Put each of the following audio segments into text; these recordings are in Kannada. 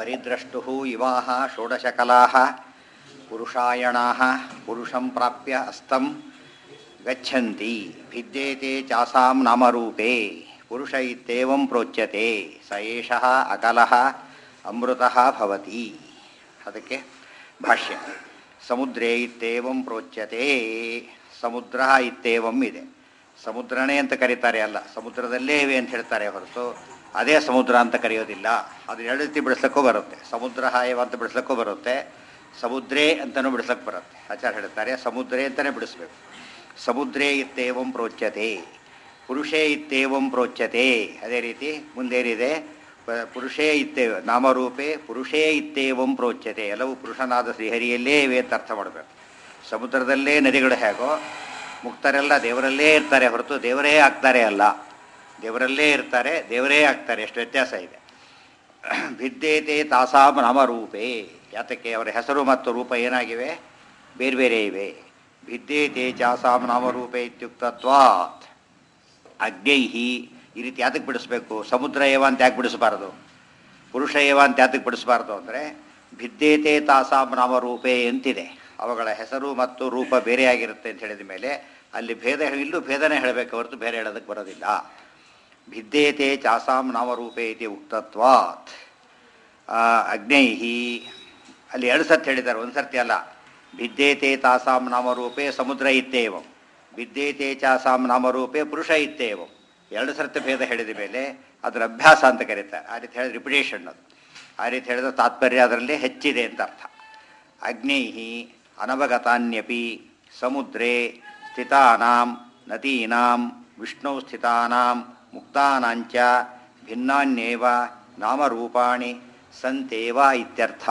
ಪರಿದ್ರಷ್ಟು ಇವಾಹ ಷೋಡಶಕಲಾ ಪುರುಷಾಯಣಾ ಪುರುಷಂ ಪ್ರಾಪ್ಯ ಅಸ್ತಂ ಗಚ್ಚಂತಿ ಭಿದ್ಯೇತೆ ಚಾಸಾಂ ನಾಮರೂಪೇ ಪುರುಷ ಇತ್ಯೇವಂ ಪ್ರೋಚ್ಯತೆ ಸ ಏಷಃ ಅಕಲಃ ಅಮೃತಃ ಭವತಿ ಅದಕ್ಕೆ ಭಾಷ್ಯ ಸಮುದ್ರೇ ಇತ್ಯೇವಂ ಪ್ರೋಚ್ಯತೆ ಸಮುದ್ರ ಇತ್ಯೇವಂ ಇದೆ ಸಮುದ್ರನೇ ಅಂತ ಕರೀತಾರೆ ಅಲ್ಲ ಸಮುದ್ರದಲ್ಲೇ ಇವೆ ಅಂತ ಹೇಳ್ತಾರೆ ಹೊರತು ಅದೇ ಸಮುದ್ರ ಅಂತ ಕರೆಯೋದಿಲ್ಲ ಅದು ಎರಡು ರೀತಿ ಬಿಡಿಸ್ಲಿಕ್ಕೂ ಬರುತ್ತೆ ಸಮುದ್ರ ಹಾಯವ ಅಂತ ಬಿಡಿಸ್ಲಿಕ್ಕೂ ಬರುತ್ತೆ ಸಮುದ್ರೇ ಅಂತಲೂ ಬಿಡಿಸ್ಲಿಕ್ಕೆ ಬರುತ್ತೆ ಆಚಾರ ಹೇಳ್ತಾರೆ ಸಮುದ್ರೇ ಅಂತಲೇ ಬಿಡಿಸ್ಬೇಕು ಸಮುದ್ರೇ ಇತ್ತೇವಂ ಪ್ರೋಚ್ಯತೆ ಪುರುಷೇ ಇತ್ತೇವಂ ಪ್ರೋಚ್ಯತೆ ಅದೇ ರೀತಿ ಮುಂದೇನಿದೆ ಪ- ಪುರುಷೇ ಇತ್ತೇವ ನಾಮರೂಪೇ ಪುರುಷೇ ಇತ್ತೇವಂ ಪ್ರೋಚ್ಯತೆ ಎಲ್ಲವೂ ಪುರುಷನಾದ ಶ್ರೀಹರಿಯಲ್ಲೇ ಇವೆ ಅಂತ ಅರ್ಥ ಮಾಡಬೇಕು ಸಮುದ್ರದಲ್ಲೇ ನದಿಗಳು ಹೇಗೋ ಮುಕ್ತರೆಲ್ಲ ದೇವರಲ್ಲೇ ಇರ್ತಾರೆ ಹೊರತು ದೇವರೇ ಆಗ್ತಾರೆ ಅಲ್ಲ ದೇವರಲ್ಲೇ ಇರ್ತಾರೆ ದೇವರೇ ಆಗ್ತಾರೆ ಎಷ್ಟು ವ್ಯತ್ಯಾಸ ಇದೆ ಭಿದ್ದೇತೆ ತಾಸಾಂ ನಾಮರೂಪೇ ಯಾತಕ್ಕೆ ಅವರ ಹೆಸರು ಮತ್ತು ರೂಪ ಏನಾಗಿವೆ ಬೇರೆ ಬೇರೆ ಇವೆ ಭಿದ್ದೇತೆ ಚಾಸಾಂ ನಾಮರೂಪೇ ಇತ್ಯುಕ್ತತ್ವಾತ್ ಅಗ್ನೈಹಿ ಈ ರೀತಿ ಯಾತಕ್ಕೆ ಬಿಡಿಸ್ಬೇಕು ಸಮುದ್ರ ಏವ ಅಂತ ಯಾಕೆ ಬಿಡಿಸಬಾರ್ದು ಪುರುಷ ಏವ ಅಂತ ಯಾತಕ್ಕೆ ಬಿಡಿಸಬಾರ್ದು ಅಂದರೆ ಭಿದ್ದೇತೆ ತಾಸಾಂ ನಾಮರೂಪೇ ಅಂತಿದೆ ಅವುಗಳ ಹೆಸರು ಮತ್ತು ರೂಪ ಬೇರೆಯಾಗಿರುತ್ತೆ ಅಂತ ಹೇಳಿದ ಮೇಲೆ ಅಲ್ಲಿ ಭೇದ ಇಲ್ಲೂ ಭೇದನೆ ಹೇಳಬೇಕು ಹೊರತು ಬೇರೆ ಹೇಳೋದಕ್ಕೆ ಬರೋದಿಲ್ಲ ಭಿದ್ದೇತೆ ಚಾಸಾಂ ನಾಮರೂಪೇ ಇತಿ ಉಕ್ತತ್ವಾತ್ ಅಗ್ನೈಹಿ ಅಲ್ಲಿ ಎರಡು ಸರ್ತಿ ಹೇಳಿದ್ದಾರೆ ಒಂದು ಸರ್ತಿ ಅಲ್ಲ ಭಿದ್ದೇತೆ ತಾಸಾಂ ನಾಮರೂಪೇ ಸಮುದ್ರ ಇತ್ತೇವಂ ಭಿದ್ದೇತೆ ಚಾಸಾಂ ನಾಮರೂಪೇ ಪುರುಷ ಇತ್ತೇವಂ ಎರಡು ಸರ್ತಿ ಭೇದ ಹೇಳಿದ ಮೇಲೆ ಅದರ ಅಭ್ಯಾಸ ಅಂತ ಕರೀತಾರೆ ಆ ರೀತಿ ಹೇಳಿದ ರಿಪಿಟೇಷನ್ ಅದು ಆ ರೀತಿ ಹೇಳಿದ ತಾತ್ಪರ್ಯ ಅದರಲ್ಲಿ ಹೆಚ್ಚಿದೆ ಅಂತ ಅರ್ಥ ಅಗ್ನೈಹಿ ಅನವಗತಾನ್ಯಪಿ ಸಮುದ್ರೇ ಸ್ಥಿತಾನಾಂ ನದೀನಾಂ ವಿಷ್ಣು ಸ್ಥಿತಾನಾಂ ಮುಕ್ತಾನಾಂಚ ಭಿನ್ನಾನ್ಯೇವ ನಾಮರೂಪಾಣಿ ಸಂತೇವ ಇತ್ಯರ್ಥ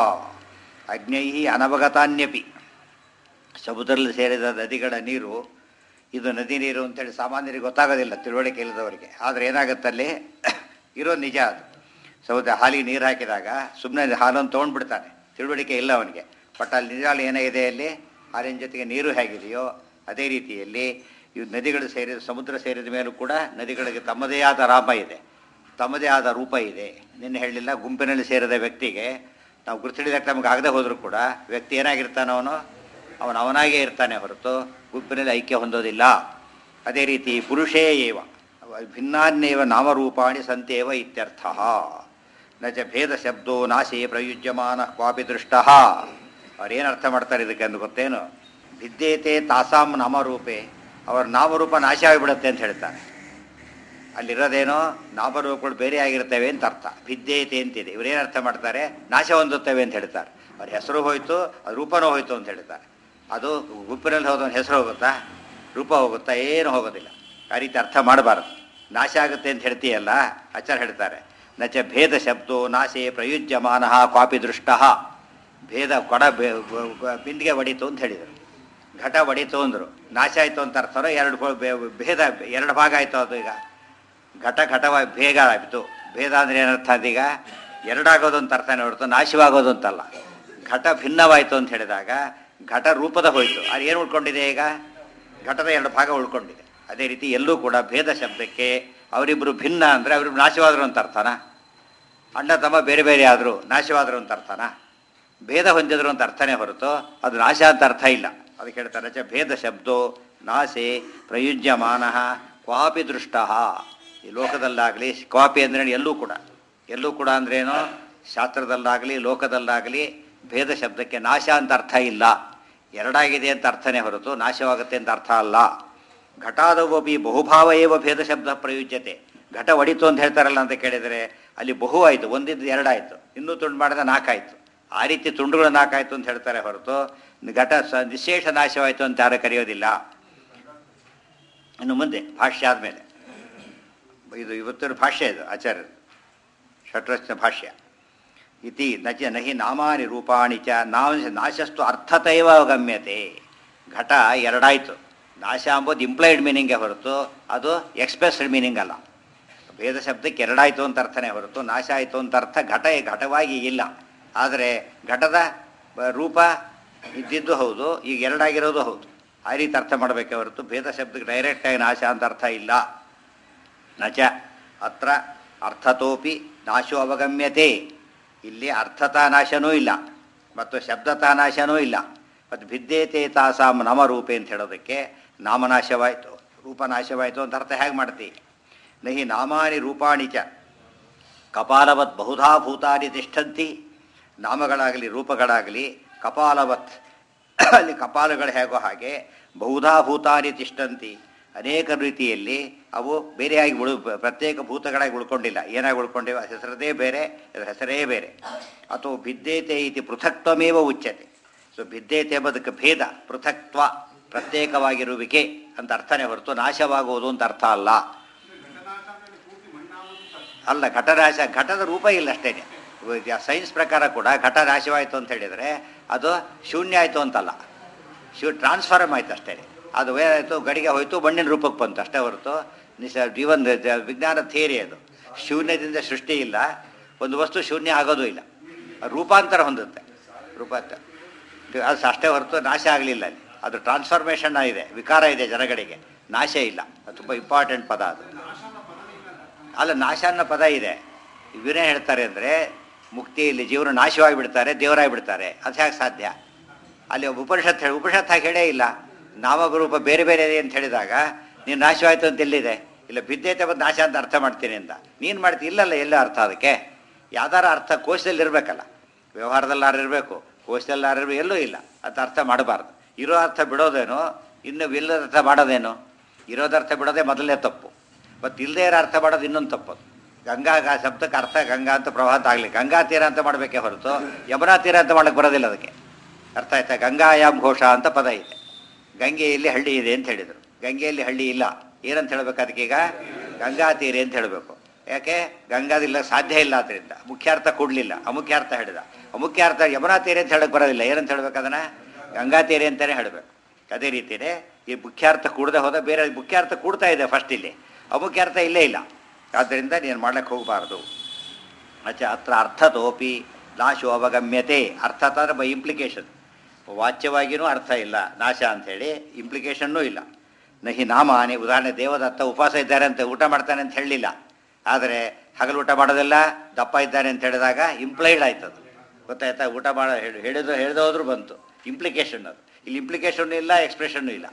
ಅಗ್ನೈ ಅನವಗತಾನ್ಯಪಿ ಸಮುದ್ರದಲ್ಲಿ ಸೇರಿದ ನದಿಗಳ ನೀರು ಇದು ನದಿ ನೀರು ಅಂತೇಳಿ ಸಾಮಾನ್ಯರಿಗೆ ಗೊತ್ತಾಗೋದಿಲ್ಲ ತಿಳುವಳಿಕೆ ಇಲ್ಲದವರಿಗೆ ಆದರೆ ಏನಾಗುತ್ತಲ್ಲಿ ಇರೋ ನಿಜ ಅದು ಸಮುದ್ರ ಹಾಲಿಗೆ ನೀರು ಹಾಕಿದಾಗ ಸುಮ್ಮನೆ ಹಾಲನ್ನು ತೊಗೊಂಡ್ಬಿಡ್ತಾನೆ ತಿಳುವಳಿಕೆ ಇಲ್ಲ ಅವನಿಗೆ ಬಟ್ ಅಲ್ಲಿ ನಿಜ ಏನಾಗಿದೆ ಅಲ್ಲಿ ಹಾಲಿನ ಜೊತೆಗೆ ನೀರು ಹೇಗಿದೆಯೋ ಅದೇ ರೀತಿಯಲ್ಲಿ ಇವು ನದಿಗಳು ಸೇರಿದ ಸಮುದ್ರ ಸೇರಿದ ಮೇಲೂ ಕೂಡ ನದಿಗಳಿಗೆ ತಮ್ಮದೇ ಆದ ರಾಮ ಇದೆ ತಮ್ಮದೇ ಆದ ರೂಪ ಇದೆ ನಿನ್ನೆ ಹೇಳಲಿಲ್ಲ ಗುಂಪಿನಲ್ಲಿ ಸೇರಿದ ವ್ಯಕ್ತಿಗೆ ನಾವು ಗುರುತಿಡಿದಕ್ಕೆ ನಮಗೆ ಆಗದೆ ಹೋದರೂ ಕೂಡ ವ್ಯಕ್ತಿ ಏನಾಗಿರ್ತಾನೆ ಅವನು ಅವನು ಅವನಾಗೇ ಇರ್ತಾನೆ ಹೊರತು ಗುಂಪಿನಲ್ಲಿ ಐಕ್ಯ ಹೊಂದೋದಿಲ್ಲ ಅದೇ ರೀತಿ ಪುರುಷೇ ಏವ ಭಿನ್ನಾನ್ಯೇವ ನಾಮರೂಪಾಣಿ ಸಂತೇವ ಇತ್ಯರ್ಥ ನ ಚ ಭೇದ ಶಬ್ದೋ ನಾಶೇ ಪ್ರಯುಜ್ಯಮಾನ ಕ್ವಾಪಿ ದೃಷ್ಟ ಅವ್ರೇನು ಅರ್ಥ ಮಾಡ್ತಾರೆ ಇದಕ್ಕೆ ಅಂದು ಗೊತ್ತೇನು ಭಿದ್ದೇತೆ ತಾಸಾಂ ನಾಮರೂಪೇ ಅವರ ನಾಮರೂಪ ನಾಶ ಆಗಿಬಿಡುತ್ತೆ ಅಂತ ಹೇಳ್ತಾರೆ ಅಲ್ಲಿರೋದೇನೋ ನಾಮರೂಪಗಳು ಬೇರೆ ಆಗಿರ್ತವೆ ಅಂತ ಅರ್ಥ ಭಿದ್ದೇತೆ ಅಂತಿದೆ ಇವರೇನು ಅರ್ಥ ಮಾಡ್ತಾರೆ ನಾಶ ಹೊಂದುತ್ತವೆ ಅಂತ ಹೇಳ್ತಾರೆ ಅವ್ರ ಹೆಸರು ಹೋಯ್ತು ಅದು ರೂಪನೂ ಹೋಯ್ತು ಅಂತ ಹೇಳ್ತಾರೆ ಅದು ಗುಂಪಿನಲ್ಲಿ ಹೋದವನ ಹೆಸರು ಹೋಗುತ್ತಾ ರೂಪ ಹೋಗುತ್ತಾ ಏನು ಹೋಗೋದಿಲ್ಲ ಆ ರೀತಿ ಅರ್ಥ ಮಾಡಬಾರದು ನಾಶ ಆಗುತ್ತೆ ಅಂತ ಹೇಳ್ತೀಯಲ್ಲ ಆಚಾರ ಹೇಳ್ತಾರೆ ನಚ ಭೇದ ಶಬ್ದೋ ನಾಶೇ ಪ್ರಯುಜ್ಯಮಾನ ಕ್ವಾಪಿ ದೃಷ್ಟ ಭೇದ ಕೊಡ ಬೆ- ಬ- ಬಿಂದಿಗೆ ಹೊಡಿತು ಅಂತ ಹೇಳಿದರು ಘಟ ಹೊಡಿತು ಅಂದರು ನಾಶ ಆಯಿತು ಅಂತ ಅರ್ಥನೋ ಎರಡು ಕೊ- ಬೆ- ಭೇದ ಎರಡು ಭಾಗ ಆಯಿತು ಅದು ಈಗ ಘಟ ಘಟವಾಗಿ ಭೇಗ ಆಯಿತು ಭೇದ ಅಂದರೆ ಏನರ್ಥ ಅದೀಗ ಎರಡಾಗೋದು ಅಂತ ಅರ್ಥನೇ ಹೊರತು ನಾಶವಾಗೋದು ಅಂತಲ್ಲ ಘಟ ಭಿನ್ನವಾಯಿತು ಅಂತ ಹೇಳಿದಾಗ ಘಟ ರೂಪದ ಹೋಯಿತು ಅದು ಏನು ಉಳ್ಕೊಂಡಿದೆ ಈಗ ಘಟದ ಎರಡು ಭಾಗ ಉಳ್ಕೊಂಡಿದೆ ಅದೇ ರೀತಿ ಎಲ್ಲೂ ಕೂಡ ಭೇದ ಶಬ್ದಕ್ಕೆ ಅವರಿಬ್ಬರು ಭಿನ್ನ ಅಂದರೆ ಅವರಿಬ್ರು ನಾಶವಾದರು ಅಂತ ಅರ್ಥನಾ ಅಣ್ಣ ತಮ್ಮ ಬೇರೆ ಬೇರೆ ಆದರು ನಾಶವಾದರು ಅಂತ ಅರ್ಥನಾ ಭೇದ ಹೊಂದಿದ್ರು ಅಂತ ಅರ್ಥನೇ ಹೊರತು ಅದು ನಾಶ ಅಂತ ಅರ್ಥ ಇಲ್ಲ ಅದಕ್ಕೆ ಹೇಳ್ತಾರೆ ಚ ಭೇದ ಶಬ್ದೋ ನಾಶೆ ಪ್ರಯುಜ್ಯಮಾನ ಕ್ವಾಪಿ ದೃಷ್ಟ ಈ ಲೋಕದಲ್ಲಾಗಲಿ ಕ್ವಾಪಿ ಅಂದರೆ ಎಲ್ಲೂ ಕೂಡ ಎಲ್ಲೂ ಕೂಡ ಅಂದ್ರೇನು ಶಾಸ್ತ್ರದಲ್ಲಾಗಲಿ ಲೋಕದಲ್ಲಾಗಲಿ ಭೇದ ಶಬ್ದಕ್ಕೆ ನಾಶ ಅಂತ ಅರ್ಥ ಇಲ್ಲ ಎರಡಾಗಿದೆ ಅಂತ ಅರ್ಥನೇ ಹೊರತು ನಾಶವಾಗುತ್ತೆ ಅಂತ ಅರ್ಥ ಅಲ್ಲ ಘಟಾದವಪಿ ಬಹುಭಾವ ಏವ ಭೇದ ಶಬ್ದ ಪ್ರಯುಜ್ಯತೆ ಘಟ ಒಡಿತು ಅಂತ ಹೇಳ್ತಾರಲ್ಲ ಅಂತ ಕೇಳಿದರೆ ಅಲ್ಲಿ ಬಹು ಆಯಿತು ಒಂದಿದ್ದು ಎರಡಾಯಿತು ಇನ್ನೂ ತುಂಡು ಮಾಡಿದ ನಾಲ್ಕಾಯಿತು ಆ ರೀತಿ ತುಂಡುಗಳು ನಾಲ್ಕಾಯಿತು ಅಂತ ಹೇಳ್ತಾರೆ ಹೊರತು ಘಟ ಸ ನಿಶೇಷ ನಾಶವಾಯಿತು ಅಂತ ಯಾರು ಕರೆಯೋದಿಲ್ಲ ಇನ್ನು ಮುಂದೆ ಭಾಷ್ಯ ಆದಮೇಲೆ ಇದು ಇವತ್ತಿನ ಭಾಷ್ಯ ಇದು ಆಚಾರ್ಯರು ಷಟ್ರಸ್ನ ಭಾಷ್ಯ ಇತಿ ನಚ ನಹಿ ನಾಮಾನಿ ರೂಪಾಣಿ ಚ ನಾಮ ನಾಶಸ್ತು ಅರ್ಥತೈವ ಗಮ್ಯತೆ ಘಟ ಎರಡಾಯಿತು ನಾಶ ಅಂಬೋದು ಇಂಪ್ಲೈಡ್ ಮೀನಿಂಗೇ ಹೊರತು ಅದು ಎಕ್ಸ್ಪ್ರೆಸ್ಡ್ ಮೀನಿಂಗ್ ಅಲ್ಲ ಭೇದ ಶಬ್ದಕ್ಕೆ ಎರಡಾಯಿತು ಅಂತ ಅರ್ಥನೇ ಹೊರತು ನಾಶ ಆಯಿತು ಅಂತ ಅರ್ಥ ಘಟ ಘಟವಾಗಿ ಇಲ್ಲ ಆದರೆ ಘಟದ ಬ- ರೂಪ ಇದ್ದಿದ್ದು ಹೌದು ಈಗ ಎರಡಾಗಿರೋದು ಹೌದು ಆ ರೀತಿ ಅರ್ಥ ಮಾಡಬೇಕೆ ಹೊರತು ಭೇದ ಶಬ್ದಕ್ಕೆ ಡೈರೆಕ್ಟಾಗಿ ನಾಶ ಅಂತ ಅರ್ಥ ಇಲ್ಲ ನಚ ಅತ್ರ ಅರ್ಥತೋಪಿ ನಾಶೋ ಅವಗಮ್ಯತೆ ಇಲ್ಲಿ ಅರ್ಥತಾ ನಾಶನೂ ಇಲ್ಲ ಮತ್ತು ಶಬ್ದತಾ ನಾಶನೂ ಇಲ್ಲ ಮತ್ತು ಭಿದ್ದೇತೆ ತಾಸಾಂ ನಾಮರೂಪೆ ಅಂತ ಹೇಳೋದಕ್ಕೆ ನಾಮನಾಶವಾಯಿತು ರೂಪನಾಶವಾಯಿತು ಅಂತ ಅರ್ಥ ಹೇಗೆ ಮಾಡ್ತಿ ನಹಿ ನಾಮಾನಿ ರೂಪಾಣಿ ಚ ಕಪಾಲವತ್ ಬಹುಧಾ ಭೂತಾನಿ ತಿಷ್ಠಂತಿ ನಾಮಗಳಾಗಲಿ ರೂಪಗಳಾಗಲಿ ಕಪಾಲವತ್ ಅಲ್ಲಿ ಕಪಾಲಗಳು ಹೇಗೋ ಹಾಗೆ ಬಹುಧಾ ಭೂತಾನಿ ತಿಷ್ಠಂತಿ ಅನೇಕ ರೀತಿಯಲ್ಲಿ ಅವು ಬೇರೆಯಾಗಿ ಉಳು ಪ್ರತ್ಯೇಕ ಭೂತಗಳಾಗಿ ಉಳ್ಕೊಂಡಿಲ್ಲ ಏನಾಗಿ ಉಳ್ಕೊಂಡಿವೆ ಹೆಸರದೇ ಬೇರೆ ಅದರ ಹೆಸರೇ ಬೇರೆ ಅಥವಾ ಭಿದ್ದೇತೆ ಇತಿ ಪೃಥಕ್ತ್ವಮೇವ ಉಚ್ಯತೆ ಸೊ ಭಿದ್ದೇತೆ ಎಂಬುದಕ್ಕೆ ಭೇದ ಪೃಥಕ್ತ್ವ ಪ್ರತ್ಯೇಕವಾಗಿರುವಿಕೆ ಅಂತ ಅರ್ಥನೇ ಹೊರತು ನಾಶವಾಗುವುದು ಅಂತ ಅರ್ಥ ಅಲ್ಲ ಅಲ್ಲ ಘಟನಾಶ ಘಟದ ರೂಪ ಇಲ್ಲ ಅಷ್ಟೇ ಸೈನ್ಸ್ ಪ್ರಕಾರ ಕೂಡ ಘಟ ನಾಶವಾಯಿತು ಅಂತ ಹೇಳಿದರೆ ಅದು ಶೂನ್ಯ ಆಯಿತು ಅಂತಲ್ಲ ಶೂ ಟ್ರಾನ್ಸ್ಫಾರ್ಮ್ ಆಯ್ತು ಅಷ್ಟೇ ಅದು ಏನಾಯಿತು ಗಡಿಗೆ ಹೋಯ್ತು ಮಣ್ಣಿನ ರೂಪಕ್ಕೆ ಬಂತು ಅಷ್ಟೇ ಹೊರತು ನಿಸ ಜೀವನ ವಿಜ್ಞಾನ ಥಿಯರಿ ಅದು ಶೂನ್ಯದಿಂದ ಸೃಷ್ಟಿ ಇಲ್ಲ ಒಂದು ವಸ್ತು ಶೂನ್ಯ ಆಗೋದು ಇಲ್ಲ ರೂಪಾಂತರ ಹೊಂದುತ್ತೆ ರೂಪಾಂತರ ಅದು ಅಷ್ಟೇ ಹೊರತು ನಾಶ ಆಗಲಿಲ್ಲ ಅಲ್ಲಿ ಅದು ಟ್ರಾನ್ಸ್ಫಾರ್ಮೇಷನ್ ಇದೆ ವಿಕಾರ ಇದೆ ಜನಗಳಿಗೆ ನಾಶ ಇಲ್ಲ ಅದು ತುಂಬ ಇಂಪಾರ್ಟೆಂಟ್ ಪದ ಅದು ಅಲ್ಲ ನಾಶ ಅನ್ನೋ ಪದ ಇದೆ ಇವರೇ ಹೇಳ್ತಾರೆ ಅಂದರೆ ಮುಕ್ತಿಯಲ್ಲಿ ಜೀವನ ನಾಶವಾಗಿ ಬಿಡ್ತಾರೆ ದೇವರಾಗಿ ಬಿಡ್ತಾರೆ ಅದು ಹೇಗೆ ಸಾಧ್ಯ ಅಲ್ಲಿ ಒಬ್ಬ ಉಪನಿಷತ್ ಹೇಳಿ ಉಪನಿಷತ್ ಹಾಗೆ ಹೇಳೇ ಇಲ್ಲ ನಾಮರೂಪ ಬೇರೆ ಬೇರೆ ಇದೆ ಅಂತ ಹೇಳಿದಾಗ ನೀನು ನಾಶವಾಯಿತು ಅಂತ ಎಲ್ಲಿದೆ ಇಲ್ಲ ಬಿದ್ದೇತೆ ಬಂದು ನಾಶ ಅಂತ ಅರ್ಥ ಮಾಡ್ತೀನಿ ಅಂತ ನೀನು ಮಾಡ್ತಿ ಇಲ್ಲಲ್ಲ ಎಲ್ಲ ಅರ್ಥ ಅದಕ್ಕೆ ಯಾವ್ದಾರ ಅರ್ಥ ಕೋಶದಲ್ಲಿ ಇರಬೇಕಲ್ಲ ವ್ಯವಹಾರದಲ್ಲಾರು ಇರಬೇಕು ಕೋಶದಲ್ಲಾರು ಇರಬೇಕು ಎಲ್ಲೂ ಇಲ್ಲ ಅದು ಅರ್ಥ ಮಾಡಬಾರ್ದು ಇರೋ ಅರ್ಥ ಬಿಡೋದೇನು ಇನ್ನು ಇಲ್ಲದ ಅರ್ಥ ಮಾಡೋದೇನು ಇರೋದರ್ಥ ಬಿಡೋದೇ ಮೊದಲನೇ ತಪ್ಪು ಮತ್ತು ಇಲ್ಲದೇ ಇರೋ ಅರ್ಥ ಮಾಡೋದು ಇನ್ನೊಂದು ತಪ್ಪು ಗಂಗಾ ಗ- ಶಬ್ದಕ್ಕೆ ಅರ್ಥ ಗಂಗಾ ಅಂತ ಪ್ರವಾಹ ಅಂತ ಆಗಲಿ ಗಂಗಾ ತೀರ ಅಂತ ಮಾಡಬೇಕೇ ಹೊರತು ಯಮುನಾ ತೀರ ಅಂತ ಮಾಡಕ್ಕೆ ಬರೋದಿಲ್ಲ ಅದಕ್ಕೆ ಅರ್ಥ ಆಯ್ತಾ ಗಂಗಾಯಾಮ್ ಘೋಷ ಅಂತ ಪದ ಇದೆ ಗಂಗೆಯಲ್ಲಿ ಹಳ್ಳಿ ಇದೆ ಅಂತ ಹೇಳಿದರು ಗಂಗೆಯಲ್ಲಿ ಹಳ್ಳಿ ಇಲ್ಲ ಏನಂತ ಹೇಳ್ಬೇಕು ಅದಕ್ಕೀಗ ಗಂಗಾ ತೀರೆ ಅಂತ ಹೇಳಬೇಕು ಯಾಕೆ ಗಂಗಾದಿಲ್ಲ ಸಾಧ್ಯ ಇಲ್ಲ ಅದರಿಂದ ಮುಖ್ಯಾರ್ಥ ಕೊಡಲಿಲ್ಲ ಅಮುಖ್ಯಾರ್ಥ ಹೇಳಿದ ಅಮುಖ್ಯಾರ್ಥ ಯಮುನಾ ತೀರೆ ಅಂತ ಹೇಳಕ್ಕೆ ಬರೋದಿಲ್ಲ ಏನಂತ ಹೇಳ್ಬೇಕು ಅದನ್ನು ಗಂಗಾ ತೀರೆ ಅಂತಲೇ ಹೇಳಬೇಕು ಅದೇ ರೀತಿಯೇ ಈ ಮುಖ್ಯಾರ್ಥ ಕೂಡದೆ ಹೋದ ಬೇರೆ ಮುಖ್ಯಾರ್ಥ ಕೂಡ್ತಾ ಇದೆ ಫಸ್ಟ್ ಇಲ್ಲಿ ಅಮುಖ್ಯಾರ್ಥ ಇಲ್ಲೇ ಇಲ್ಲ ಆದ್ದರಿಂದ ನೀನು ಮಾಡ್ಲಿಕ್ಕೆ ಹೋಗಬಾರ್ದು ಅಚ್ಚ ಅತ್ರ ಅರ್ಥತೋಪಿ ನಾಶೋ ಅವಗಮ್ಯತೆ ಅರ್ಥತ ಅಂದ್ರೆ ಬೈ ಇಂಪ್ಲಿಕೇಶನ್ ವಾಚ್ಯವಾಗಿಯೂ ಅರ್ಥ ಇಲ್ಲ ನಾಶ ಅಂಥೇಳಿ ಇಂಪ್ಲಿಕೇಶನ್ನೂ ಇಲ್ಲ ನಹಿ ನಾಮಾನಿ ಉದಾಹರಣೆ ದೇವದತ್ತ ಉಪವಾಸ ಇದ್ದಾರೆ ಅಂತ ಊಟ ಮಾಡ್ತಾನೆ ಅಂತ ಹೇಳಲಿಲ್ಲ ಆದರೆ ಹಗಲು ಊಟ ಮಾಡೋದಿಲ್ಲ ದಪ್ಪ ಇದ್ದಾನೆ ಅಂತ ಹೇಳಿದಾಗ ಇಂಪ್ಲೈಡ್ ಆಯ್ತದು ಗೊತ್ತಾಯ್ತಾ ಊಟ ಮಾಡೋ ಹೇಳಿ ಹೇಳಿದ್ರು ಹೇಳ್ದೆ ಹೋದ್ರೂ ಬಂತು ಇಂಪ್ಲಿಕೇಶನ್ ಅದು ಇಲ್ಲಿ ಇಂಪ್ಲಿಕೇಶನ್ ಇಲ್ಲ ಎಕ್ಸ್ಪ್ರೆಷನ್ನು ಇಲ್ಲ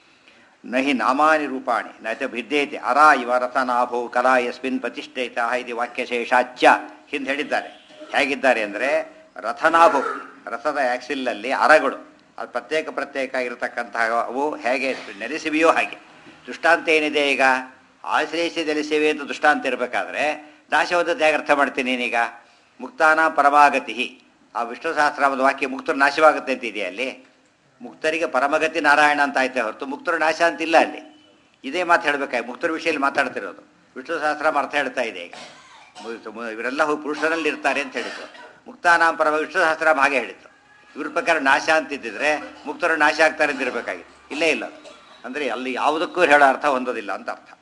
ನಹಿ ನಾಮಾನಿ ರೂಪಾಣಿ ನಚ ಭಿದ್ದೇತಿ ಅರ ಇವ ರಥನಾಭೋ ಕಲಾ ಯಸ್ಮಿನ್ ಪ್ರತಿಷ್ಠಿತ ಇದು ವಾಕ್ಯಶೇಷಾಚ್ಯ ಹಿಂದೆ ಹೇಳಿದ್ದಾರೆ ಹೇಗಿದ್ದಾರೆ ಅಂದರೆ ರಥನಾಭು ರಥದ ಆ್ಯಕ್ಸಿಲಲ್ಲಿ ಅರಗಳು ಅದು ಪ್ರತ್ಯೇಕ ಪ್ರತ್ಯೇಕ ಇರತಕ್ಕಂತಹ ಅವು ಹೇಗೆ ನೆಲೆಸಿವೆಯೋ ಹಾಗೆ ದೃಷ್ಟಾಂತ ಏನಿದೆ ಈಗ ಆಶ್ರಯಿಸಿ ನೆಲೆಸಿವೆ ಅಂತ ದೃಷ್ಟಾಂತ ಇರಬೇಕಾದ್ರೆ ನಾಶವಾದದ್ದು ಹೇಗೆ ಅರ್ಥ ಮಾಡ್ತೀನಿ ನೀನೀಗ ಮುಕ್ತಾನ ಪರಮಾಗತಿ ಆ ವಿಷ್ಣು ಸಹಸ್ರಾಮದ ವಾಕ್ಯ ಮುಕ್ತರು ನಾಶವಾಗುತ್ತೆ ಅಂತ ಇದೆಯಾ ಅಲ್ಲಿ ಮುಕ್ತರಿಗೆ ಪರಮಗತಿ ನಾರಾಯಣ ಅಂತ ಆಯ್ತೆ ಹೊರತು ಮುಕ್ತರು ನಾಶ ಅಂತಿಲ್ಲ ಅಲ್ಲಿ ಇದೇ ಮಾತು ಹೇಳಬೇಕಾಗಿ ಮುಕ್ತರ ವಿಷಯದಲ್ಲಿ ಮಾತಾಡ್ತಿರೋದು ವಿಷ್ಣು ಸಹಸ್ರಾಮ ಅರ್ಥ ಹೇಳ್ತಾ ಇದೆ ಈಗ ಮುಗಿತು. ಮು- ಇವರೆಲ್ಲ ಹೋಗಿ ಪುರುಷರಲ್ಲಿ ಇರ್ತಾರೆ ಅಂತ ಹೇಳಿತು ಮುಕ್ತಾನಾಂ ಪರಮ ವಿಷ್ಣು ಸಹಸ್ರಾಮ ಹಾಗೆ ಹೇಳಿತ್ತು ಇವ್ರ ಪ್ರಕಾರ ನಾಶ ಅಂತಿದ್ದಿದ್ರೆ ಮುಕ್ತರು ನಾಶ ಆಗ್ತಾರೆ ಅಂತ ಇರಬೇಕಾಗಿತ್ತು ಇಲ್ಲೇ ಇಲ್ಲ ಅದು. ಅಂದರೆ ಅಲ್ಲಿ ಯಾವುದಕ್ಕೂ ಹೇಳೋ ಅರ್ಥ ಹೊಂದೋದಿಲ್ಲ ಅಂತ ಅರ್ಥ